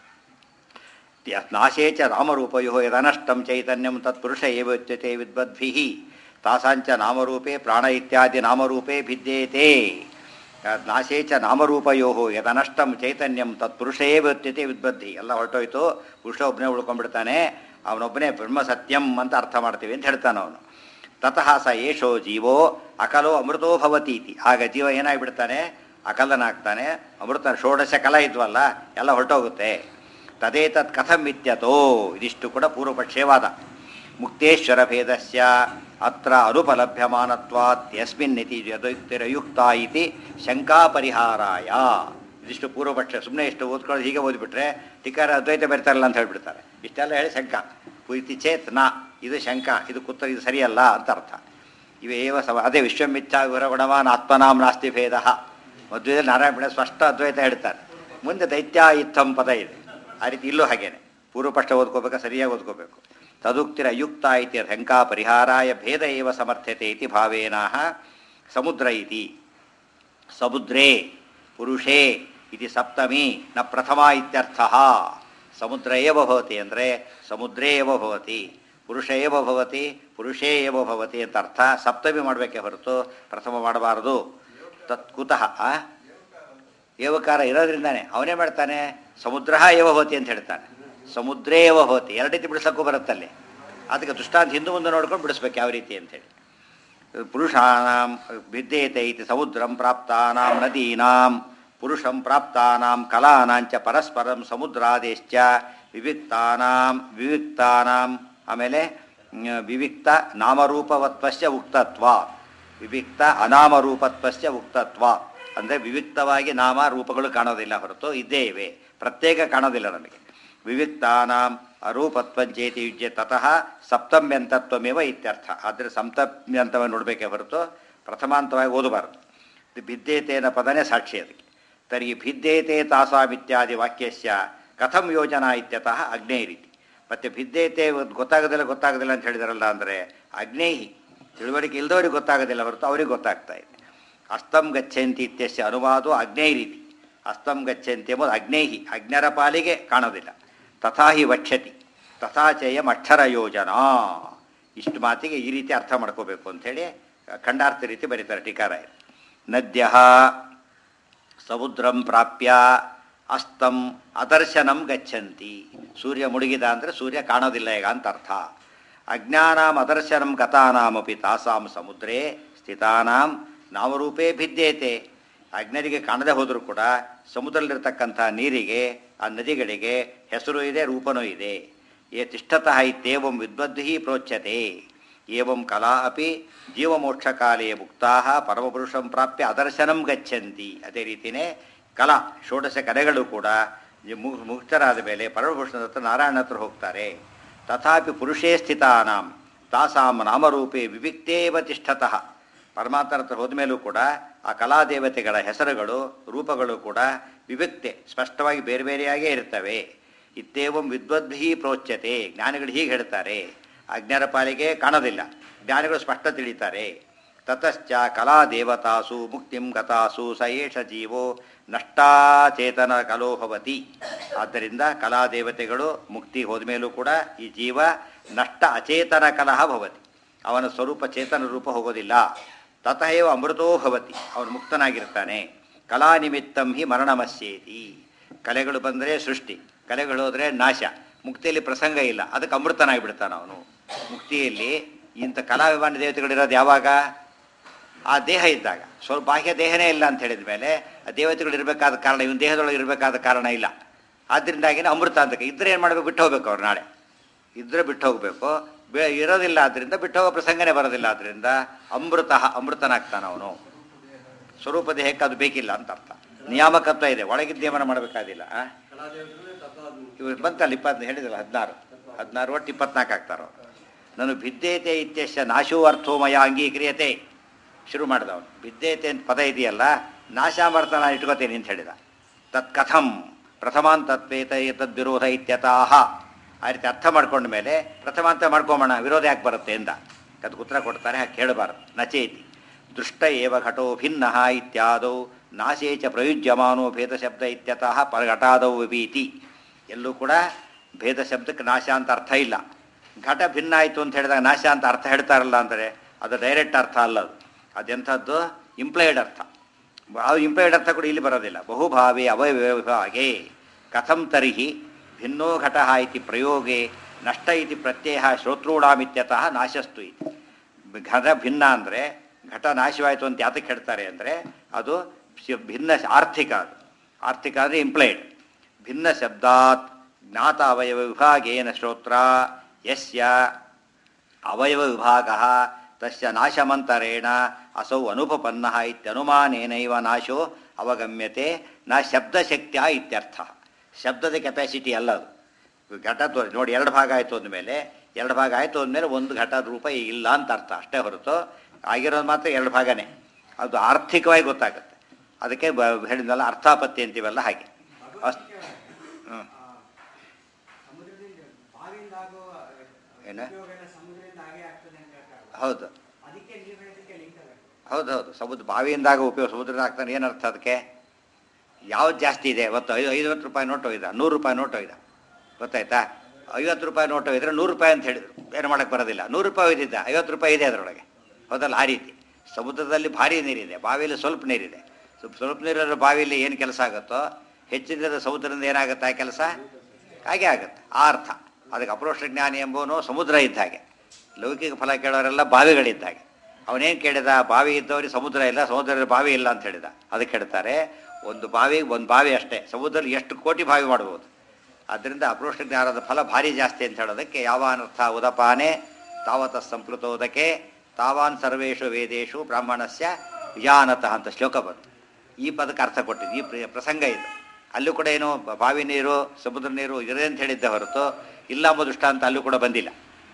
ನಾಶೇ ಚ ರಾಮರೂಪಯೋ ಯದನಷ್ಟಂ ಚೈತನ್ಯಂ ತತ್ಪುರುಷ ಏವ ಉಚ್ಯತೆ ವಿದ್ವದ್ಭಿಃ ತಾಸಾಂಚ ನಾಮರೂಪೇ ಪ್ರಾಣ ಇತ್ಯಾದಿ ನಾಮರೂಪೇ ಭಿದ್ಯೇತೆ ನಾಶೇ ಚ ನಾಮರೂಪಯೋ ಯದನಷ್ಟಂ ಚೈತನ್ಯಂ ತತ್ಪುರುಷ ಏವ ಉಚ್ಯತೆ ವಿದ್ವದ್ಧಿ ಎಲ್ಲ ಹೊರಟೋಯ್ತು ಪುರುಷ ಒಬ್ಬನೇ ಉಳ್ಕೊಂಡ್ಬಿಡ್ತಾನೆ ಅವನೊಬ್ಬನೇ ಬ್ರಹ್ಮ ಸತ್ಯಂ ಅಂತ ಅರ್ಥ ಮಾಡ್ತೀವಿ ಅಂತ ಹೇಳ್ತಾನೆ ಅವನು ತತಃ ಸ ಏಷೋ ಜೀವೋ ಅಕಲೋ ಅಮೃತೋ ಭವತೀತಿ ಆಗ ಜೀವ ಏನಾಗ್ಬಿಡ್ತಾನೆ ಅಕಲನಾಗ್ತಾನೆ ಅಮೃತ ಷೋಡಶ ಕಲ ಇದ್ವಲ್ಲ ಎಲ್ಲ ಹೊರಟೋಗುತ್ತೆ ತದೇತತ್ ಕಥಂ ಇತ್ಯತೋ ಇದಿಷ್ಟು ಕೂಡ ಪೂರ್ವಪಕ್ಷೇವಾದ ಮುಕ್ತೇಶ್ವರ ಭೇದಸ್ಯ ಅತ್ರ ಅನುಪಲಭ್ಯಮಾನತ್ವಾತ್ ಯಸ್ಮಿನ್ನಿತಿ ಯದುಕ್ತಿರಯುಕ್ತ ಇತಿ ಶಂಕಾ ಪರಿಹಾರಾಯ ಇದಿಷ್ಟು ಪೂರ್ವಪಕ್ಷ ಸುಮ್ಮನೆ ಇಷ್ಟು ಓದ್ಕೊಳ್ಳೋದು ಹೀಗೆ ಓದ್ಬಿಟ್ರೆ ಟಿಕಾರ ಅದ್ವೈತ ಬರ್ತಾರಲ್ಲ ಅಂತ ಹೇಳ್ಬಿಡ್ತಾರೆ ಇಷ್ಟೆಲ್ಲ ಹೇಳಿ ಶಂಕ ಕುರಿತಿ ಚೇತ್ ನ ಇದು ಶಂಕ ಇದು ಕುತ್ತ ಇದು ಸರಿಯಲ್ಲ ಅಂತ ಅರ್ಥ ಇವೇವ ಸಮ ಅದೇ ವಿಶ್ವಮಿಚ್ಛಾ ವಿವರಗುಣವಾನ್ ಆತ್ಮನಾಂ ನಾಸ್ತಿ ಭೇದ ಮದುವೆಯಲ್ಲಿ ನಾರಾಯಣ ಸ್ಪಷ್ಟ ಅದ್ವೈತ ಹೇಳ್ತಾರೆ ಮುಂದೆ ದೈತ್ಯ ಇತ್ತಂ ಪದ ಇದೆ ಆ ರೀತಿ ಇಲ್ಲೂ ಹಾಗೇನೆ ಪೂರ್ವಪಕ್ಷ ಓದ್ಕೋಬೇಕು ಸರಿಯಾಗಿ ಓದ್ಕೋಬೇಕು ತದುಕ್ತಿರ ಅಯುಕ್ತ ಇತಿ ಶಂಕಾ ಪರಿಹಾರಾಯ ಭೇದ ಏವ ಸಮರ್ಥ್ಯತೆ ಇತಿ ಭಾವೇನಾಹ ಸಮುದ್ರ ಇತಿ ಸಮುದ್ರೇ ಪುರುಷೇ ಇತಿ ಸಪ್ತಮಿ ನ ಪ್ರಥಮ ಇತ್ಯರ್ಥ ಸಮುದ್ರ ಏವ ಭವತಿ ಅಂದರೆ ಸಮುದ್ರೇ ಏವ ಭವತಿ ಪುರುಷ ಏವ ಭವತಿ ಪುರುಷೇ ಏವ ಭವತಿ ಅಂತ ಅರ್ಥ ಸಪ್ತಮಿ ಮಾಡಬೇಕೆ ಹೊರತು ಪ್ರಥಮ ಮಾಡಬಾರದು ತತ್ ಕುತಃ ಆ? ಏವಕಾರ ಇರೋದ್ರಿಂದಾನೆ ಅವನೇ ಮಾಡ್ತಾನೆ ಸಮುದ್ರ ಏವ ಭವತಿ ಅಂತ ಹೇಳ್ತಾನೆ ಸಮುದ್ರೇ ಏವ ಭವತಿ ಎರಡು ರೀತಿ ಬಿಡಿಸೋಕ್ಕೂ ಬರುತ್ತಲ್ಲಿ ಅದಕ್ಕೆ ದೃಷ್ಟಾಂತ ಹಿಂದೂ ಮುಂದೆ ನೋಡ್ಕೊಂಡು ಬಿಡಿಸ್ಬೇಕು ಯಾವ ರೀತಿ ಅಂತೇಳಿ ಪುರುಷಾಣಾಂ ವಿದ್ಯೇತೆ ಇತಿ ಸಮುದ್ರಂ ಪ್ರಾಪ್ತಾನಾಂ ನದೀನಾಂ ಪುರುಷಂ ಪ್ರಾಪ್ತಾನಾಂ ಕಲಾನಾಂಚ ಪರಸ್ಪರಂ ಸಮುದ್ರಾದೇಶ್ಚ ವಿವಿಕ್ತಾನಾಂ ವಿವಿಕ್ತಾನಾಂ ಆಮೇಲೆ ಮ್, ವಿವಿಕ್ತ ನಾಮರೂಪವತ್ವಸ್ಯ ಉಕ್ತತ್ವ ವಿವಿಕ್ತ ಅನಾಮರೂಪತ್ವಸ್ಯ ಉಕ್ತತ್ವ ಅಂದರೆ ವಿವಿಕ್ತವಾಗಿ ನಾಮ ರೂಪಗಳು ಕಾಣೋದಿಲ್ಲ ಹೊರತು ಇದ್ದೇ ಇವೆ ಪ್ರತ್ಯೇಕ ಕಾಣೋದಿಲ್ಲ ನಮಗೆ ವಿವಿಕ್ತಾನಾಂ ಅರೂಪತ್ವಂಚೇತಿ ಯುಜ್ಯ ತತಃ ಸಪ್ತಮ್ಯಂತತ್ವಮೇವ ಇತ್ಯರ್ಥ ಆದರೆ ಸಪ್ತಮ್ಯಂತವಾಗಿ ನೋಡಬೇಕೇ ಹೊರತು ಪ್ರಥಮಾಂತವಾಗಿ ಓದಬಾರದು ಇದು ಭಿದ್ದೇತೇನ ಪದನೇ ಸಾಕ್ಷಿ ಅದಕ್ಕೆ ತರ್ಹಿ ಭಿದ್ದೇತೆ ತಾಸಾಮಿತ್ಯಾದಿ ವಾಕ್ಯಸ್ಯ ಕಥಂ ಯೋಜನಾ ಇತ್ಯತಃ ಅಗ್ನೇಯರೀತಿ ಮತ್ತು ಭಿದ್ದೇತೆ ಗೊತ್ತಾಗೋದಿಲ್ಲ ಗೊತ್ತಾಗೋದಿಲ್ಲ ಅಂತ ಹೇಳಿದಾರಲ್ಲ ಅಂದರೆ ಅಗ್ನೇಹಿ ತಿಳುವಳಿಕೆ ಇಲ್ಲದವ್ರಿಗೆ ಗೊತ್ತಾಗೋದಿಲ್ಲ ಹೊರತು ಅವ್ರಿಗೆ ಗೊತ್ತಾಗ್ತಾ ಇದೆ ಅಸ್ತಂ ಗಚ್ಚಂತಿ ಇತ್ಯಸ್ಯ ಅನುವಾದೋ ಅಗ್ನೇಯ ರೀತಿ ಅಸ್ತಂ ಗಚ್ಚಂತಿ ಎಂಬುದು ಅಗ್ನೇಹಿ ಅಜ್ಞರ ಪಾಲಿಗೆ ಕಾಣೋದಿಲ್ಲ ತಥಾ ಹಿ ವಕ್ಷತಿ ತಥಾಚಯಂ ಅಕ್ಷರ ಯೋಜನಾ ಇಷ್ಟು ಮಾತಿಗೆ ಈ ರೀತಿ ಅರ್ಥ ಮಾಡ್ಕೋಬೇಕು ಅಂಥೇಳಿ ಖಂಡಾರ್ಥ ರೀತಿ ಬರೀತಾರೆ ಟೀಕಾರಾಯರು ನದ್ಯ ಸಮುದ್ರಂ ಪ್ರಾಪ್ಯ ಅಸ್ತಂ ಅದರ್ಶನಂ ಗಚ್ಚಂತಿ ಸೂರ್ಯ ಮುಳುಗಿದ ಅಂದರೆ ಸೂರ್ಯ ಕಾಣೋದಿಲ್ಲ ಈಗ ಅಂತ ಅರ್ಥ ಅಜ್ಞಾನಾಂ ಅದರ್ಶನಂ ಗತಾನಾಮಪಿ ತಾಸಾಂ ಸಮುದ್ರೇ ಸ್ಥಿತಾನಾಂ ನಾಮರೂಪೇ ಭಿದ್ಯೇತೆ ಅಜ್ಞರಿಗೆ ಕಾಣದೆ ಹೋದರೂ ಕೂಡ ಸಮುದ್ರದಲ್ಲಿರ್ತಕ್ಕಂಥ ನೀರಿಗೆ ಆ ನದಿಗಳಿಗೆ ಹೆಸರು ಇದೆ ರೂಪನೂ ಇದೆ ಏ ತಿಷ್ಠತಃ ಇತ್ಯೇವಂ ವಿದ್ವದ್ಧಿ ಪ್ರೋಚ್ಯತೆ ಏವಂ ಕಲಾ ಅಪಿ ಜೀವಮೋಕ್ಷಕಾಲೇ ಮುಕ್ತಾ ಪರಮಪುರುಷಂ ಪ್ರಾಪ್ಯ ಅದರ್ಶನಂ ಗಚ್ಚಂತಿ ಅದೇ ರೀತಿಯೇ ಕಲಾ ಷೋಡಶ ಕಲೆಗಳು ಕೂಡ ಈ ಮು- ಮುಕ್ತರಾದ ಮೇಲೆ ಪರಮಪುರುಷನ ಹತ್ರ ನಾರಾಯಣ ಹತ್ರ ಹೋಗ್ತಾರೆ ತಥಾಪಿ ಪುರುಷೇ ಸ್ಥಿತಾನಾಂ ತಾಸಾಂ ನಾಮರೂಪೇ ವಿವಿಕ್ತೇವ ತಿಷ್ಠತಃ ಪರಮಾತ್ಮನ ಹತ್ರ ಹೋದ ಮೇಲೂ ಕೂಡ ಆ ಕಲಾದೇವತೆಗಳ ಹೆಸರುಗಳು ರೂಪಗಳು ಕೂಡ ವಿವಿಕ್ತೆ ಸ್ಪಷ್ಟವಾಗಿ ಬೇರೆ ಬೇರೆಯಾಗೇ ಇರ್ತವೆ ಇತ್ತೇವಂ ವಿದ್ವದ್ಭಿ ಪ್ರೋಚ್ಯತೆ ಜ್ಞಾನಿಗಳು ಹೀಗೆ ಹೇಳ್ತಾರೆ ಅಜ್ಞರ ಪಾಲಿಗೆ ಕಾಣೋದಿಲ್ಲ ಜ್ಞಾನಿಗಳು ಸ್ಪಷ್ಟ ತಿಳಿತಾರೆ ತತಶ್ಚ ಕಲಾ ದೇವತಾಸು ಮುಕ್ತಿಂ ಗತಾಸು ಸ ಏಷ ಜೀವೋ ನಷ್ಟಾಚೇತನ ಕಲೋ ಭವತಿ ಆದ್ದರಿಂದ ಕಲಾ ದೇವತೆಗಳು ಮುಕ್ತಿ ಹೋದ ಮೇಲೂ ಕೂಡ ಈ ಜೀವ ನಷ್ಟ ಅಚೇತನ ಕಲಹ ಭವತಿ ಅವನ ಸ್ವರೂಪ ಚೇತನ ರೂಪ ಹೋಗೋದಿಲ್ಲ ತತಃ ಅಮೃತೋ ಭವತಿ ಅವನು ಮುಕ್ತನಾಗಿರ್ತಾನೆ ಕಲಾ ನಿಮಿತ್ತಂ ಹಿ ಮರಣಮಸ್ಯೇತಿ ಕಲೆಗಳು ಬಂದರೆ ಸೃಷ್ಟಿ ಕಲೆಗಳು ಹೋದರೆ ನಾಶ ಮುಕ್ತಿಯಲ್ಲಿ ಪ್ರಸಂಗ ಇಲ್ಲ ಅದಕ್ಕೆ ಅಮೃತನಾಗಿಬಿಡ್ತಾನೆ ಅವನು ಮುಕ್ತಿಯಲ್ಲಿ ಇಂಥ ಕಲಾಭಿಮಾನ ದೇವತೆಗಳಿರೋದು ಯಾವಾಗ ಆ ದೇಹ ಇದ್ದಾಗ ಸ್ವಲ್ಪ ಬಾಹ್ಯ ದೇಹನೇ ಇಲ್ಲ ಅಂತ ಹೇಳಿದ ಮೇಲೆ ಆ ದೇವತೆಗಳು ಇರಬೇಕಾದ ಕಾರಣ ಇವನ್ ದೇಹದೊಳಗೆ ಇರಬೇಕಾದ ಕಾರಣ ಇಲ್ಲ ಆದ್ದರಿಂದಾಗಿನೇ ಅಮೃತ ಅಂತ ಇದ್ರೆ ಏನು ಮಾಡಬೇಕು ಬಿಟ್ಟು ಹೋಗ್ಬೇಕು ಅವ್ರು ನಾಳೆ ಇದ್ರೆ ಬಿಟ್ಟು ಹೋಗಬೇಕು ಬೇ ಇರೋದಿಲ್ಲ ಆದ್ದರಿಂದ ಬಿಟ್ಟು ಹೋಗೋ ಪ್ರಸಂಗನೇ ಬರೋದಿಲ್ಲ ಆದ್ದರಿಂದ ಅಮೃತ ಅಮೃತನಾಗ್ತಾನೆ ಅವನು ಸ್ವರೂಪ ದೇಹಕ್ಕೆ ಅದು ಬೇಕಿಲ್ಲ ಅಂತ ಅರ್ಥ ನಿಯಾಮಕತ್ವ ಇದೆ ಒಳಗಿದ್ದ ನಿಯಮನ ಮಾಡಬೇಕಾದಿಲ್ಲ ಆ? ಇವ್ರು ಬಂತಲ್ಲ ಇಪ್ಪತ್ತು ಹೇಳಿದಲ್ಲ ಹದಿನಾರು ಹದಿನಾರು ಒಟ್ಟು ಇಪ್ಪತ್ನಾಲ್ಕು ಆಗ್ತಾರೋ ನಾನು ಭಿದ್ದೇತೆ ಇತ್ಯಶ್ಯ ನಾಶೋ ಅರ್ಥೋಮಯ ಅಂಗೀಕ್ರಿಯತೆ ಶುರು ಮಾಡಿದವನು ಭಿದ್ದೇತೆ ಅಂತ ಪದ ಇದೆಯಲ್ಲ ನಾಶಾಮರ್ಥ ನಾನು ಇಟ್ಕೋತೀನಿ ಅಂತ ಹೇಳಿದ ತತ್ ಕಥಂ ಪ್ರಥಮಾಂತತ್ವೇತ ತದ್ ವಿರೋಧ ಇತ್ಯತಾಹ ಆ ರೀತಿ ಅರ್ಥ ಮಾಡ್ಕೊಂಡ ಮೇಲೆ ಪ್ರಥಮಾಂತ ಮಾಡ್ಕೊಂಬೋಣ ವಿರೋಧ ಯಾಕೆ ಬರುತ್ತೆ ಎಂದ ಅದಕ್ಕೆ ಉತ್ತರ ಕೊಡ್ತಾರೆ ಹಾಗೆ ಕೇಳಬಾರದು ನಚೇತಿ ದೃಷ್ಟ ಏವ ಘಟೋ ಭಿನ್ನ ಇತ್ಯಾದೌ ನಾಶೇ ಚ ಪ್ರಯುಜ್ಯಮಾನೋ ಭೇದ ಶಬ್ದ ಇತ್ಯತಃ ಪರಘಟಾದೌ ವಿಭೀತಿ ಎಲ್ಲೂ ಕೂಡ ಭೇದ ಶಬ್ದಕ್ಕೆ ನಾಶ ಅಂತ ಅರ್ಥ ಇಲ್ಲ ಘಟ ಭಿನ್ನ ಆಯಿತು ಅಂತ ಹೇಳಿದಾಗ ನಾಶ ಅಂತ ಅರ್ಥ ಹೇಳ್ತಾರಲ್ಲ ಅಂದರೆ ಅದು ಡೈರೆಕ್ಟ್ ಅರ್ಥ ಅಲ್ಲ ಅದು ಅದೆಂಥದ್ದು ಇಂಪ್ಲೈಡ್ ಅರ್ಥ ಅದು ಇಂಪ್ಲೈಡ್ ಅರ್ಥ ಕೂಡ ಇಲ್ಲಿ ಬರೋದಿಲ್ಲ ಬಹುಭಾವೇ ಅವಯವಿಭಾಗೆ ಕಥಂ ತರ್ಹಿ ಭಿನ್ನೋ ಘಟ ಇತಿ ಪ್ರಯೋಗೆ ನಷ್ಟ ಇತಿ ಪ್ರತ್ಯಯ ಶ್ರೋತೃಣಾಮಿತ್ಯತಃ ನಾಶಸ್ತು ಇತಿ ಘಟ ಭಿನ್ನ ಅಂದರೆ ಘಟ ನಾಶವಾಯಿತು ಅಂತ ಯಾತಕ್ಕೆ ಹೇಳ್ತಾರೆ ಅಂದರೆ ಅದು ಶ್- ಭಿನ್ನ ಆರ್ಥಿಕ ಅದು ಆರ್ಥಿಕ ಅಂದರೆ ಇಂಪ್ಲೈಡ್ ಭಿನ್ನ ಶಬ್ದಾತ್ ಜ್ಞಾತ ಅವಯವ ವಿಭಾಗೇನ ಶ್ರೋತ್ರ ಯಸ್ಯ ಅವಯವ ವಿಭಾಗ ತಸ್ಯ ನಾಶಮಂತರೇಣ ಅಸೌ ಅನುಪಪನ್ನ ಇತ್ಯನುಮಾನೇನೈವ ನಾಶೋ ಅವಗಮ್ಯತೆ ನ ಶಬ್ದಶಕ್ತಿಯ ಇತ್ಯರ್ಥ ಶಬ್ದದ ಕೆಪಾಸಿಟಿ ಅಲ್ಲ ಅದು ಘಟ ತೋರಿ ನೋಡಿ ಎರಡು ಭಾಗ ಆಯಿತು ಅಂದಮೇಲೆ ಎರಡು ಭಾಗ ಆಯಿತು ಅಂದಮೇಲೆ ಒಂದು ಘಟದ ರೂಪ ಈಗ ಇಲ್ಲ ಅಂತ ಅರ್ಥ ಅಷ್ಟೇ ಹೊರತು ಆಗಿರೋದು ಮಾತ್ರ ಎರಡು ಭಾಗನೇ ಅದು ಆರ್ಥಿಕವಾಗಿ ಗೊತ್ತಾಗುತ್ತೆ ಅದಕ್ಕೆ ಬ ಹೇಳಿದ್ನಲ್ಲ ಅರ್ಥಾಪತ್ತಿ ಅಂತೀವಲ್ಲ ಹಾಗೆ ಅಸ್ ಹ್ಞೂ ಸಮುದ್ರದಿಂದ ಬಾವಿಯಿಂದ ಆಗೋ ಏನ? ಉಪಯೋಗ ಎಲ್ಲ ಸಮುದ್ರದಿಂದ ಆಗೇ ಆಗ್ತದೆ ಅಂತ ಹೇಳ್ತಾರಲ್ಲ ಹೌದು ಅದಕ್ಕೆ ನೀರು ಹೇಳೋದಕ್ಕೆ ಲಿಂಕ್ ಆಗುತ್ತೆ ಹೌದು ಹೌದು ಸಮುದ್ರ ಬಾವಿಯಿಂದಾಗ ಉಪಯೋಗ ಸಮುದ್ರದ ಹಾಕ್ತಾನೆ ಏನು ಅರ್ಥ ಅದಕ್ಕೆ ಯಾವ್ದು ಜಾಸ್ತಿ ಇದೆ ಇವತ್ತು ಐದು ಐವತ್ತು ರೂಪಾಯಿ ನೋಟ್ ಒಯ್ದ ನೂರು ರೂಪಾಯಿ ನೋಟ್ ಒಯ್ದ ಗೊತ್ತಾಯ್ತಾ ಐವತ್ತು ರೂಪಾಯಿ ನೋಟ್ ಒಯ್ದ್ರೆ ನೂರು ರೂಪಾಯಿ ಅಂತ ಹೇಳಿದ್ರು ಏನು ಮಾಡೋಕ್ಕೆ ಬರೋದಿಲ್ಲ ನೂರು ರೂಪಾಯಿ ಒಯ್ದಿದ್ದ ಐವತ್ತು ರೂಪಾಯಿ ಇದೆ ಅದರೊಳಗೆ ಹೌದಲ್ಲ ಆ ರೀತಿ ಸಮುದ್ರದಲ್ಲಿ ಭಾರಿ ನೀರಿದೆ ಬಾವಿಯಲ್ಲಿ ಸ್ವಲ್ಪ ನೀರಿದೆ ಸ್ವಲ್ಪ ಸ್ವಲ್ಪ ನೀರಿರೋ ಬಾವಿಯಲ್ಲಿ ಏನು ಕೆಲಸ ಆಗುತ್ತೋ ಹೆಚ್ಚಿನ ಸಮುದ್ರದಿಂದ ಏನಾಗುತ್ತೆ ಆ ಕೆಲಸ ಹಾಗೆ ಆಗುತ್ತೆ ಆ ಅರ್ಥ ಅದಕ್ಕೆ ಅಪರೋಕ್ಷ ಜ್ಞಾನಿ ಎಂಬುವನು ಸಮುದ್ರ ಇದ್ದ ಹಾಗೆ ಲೌಕಿಕ ಫಲ ಕೇಳೋರೆಲ್ಲ ಬಾವಿಗಳಿದ್ದ ಹಾಗೆ ಅವನೇನು ಕೇಳಿದ ಬಾವಿ ಇದ್ದವರಿಗೆ ಸಮುದ್ರ ಇಲ್ಲ ಸಮುದ್ರದಲ್ಲಿ ಬಾವಿ ಇಲ್ಲ ಅಂತ ಹೇಳಿದ ಅದಕ್ಕೆ ಹೇಳ್ತಾರೆ ಒಂದು ಬಾವಿ ಒಂದು ಬಾವಿ ಅಷ್ಟೇ ಸಮುದ್ರದಲ್ಲಿ ಎಷ್ಟು ಕೋಟಿ ಬಾವಿ ಮಾಡ್ಬೋದು ಆದ್ದರಿಂದ ಅಪರೋಕ್ಷ ಜ್ಞಾನದ ಫಲ ಭಾರಿ ಜಾಸ್ತಿ ಅಂತ ಹೇಳೋದಕ್ಕೆ ಯಾವ ಅನರ್ಥ ಉದಪಾನೆ ತಾವತ ಸಂಪ್ಲುತೋದಕ್ಕೆ ತಾವಾನ್ ಸರ್ವೇಷು ವೇದೇಶು ಬ್ರಾಹ್ಮಣಸ್ಯ ವಿಜಾನತಃ ಅಂತ ಶ್ಲೋಕ ಬಂತು ಈ ಪದಕ್ಕೆ ಅರ್ಥ ಕೊಟ್ಟಿದ್ದು ಈ ಪ್ರ- ಪ್ರಸಂಗ ಇದು ಅಲ್ಲೂ ಕೂಡ ಏನು ಬ- ಬಾವಿ ನೀರು ಸಮುದ್ರ ನೀರು ಇದೆ ಅಂತ ಹೇಳಿದ್ದೆ ಹೊರತು ಇಲ್ಲ ಎಂಬ ದೃಷ್ಟಾಂತ ಅಲ್ಲೂ ಕೂಡ ಬಂದಿಲ್ಲ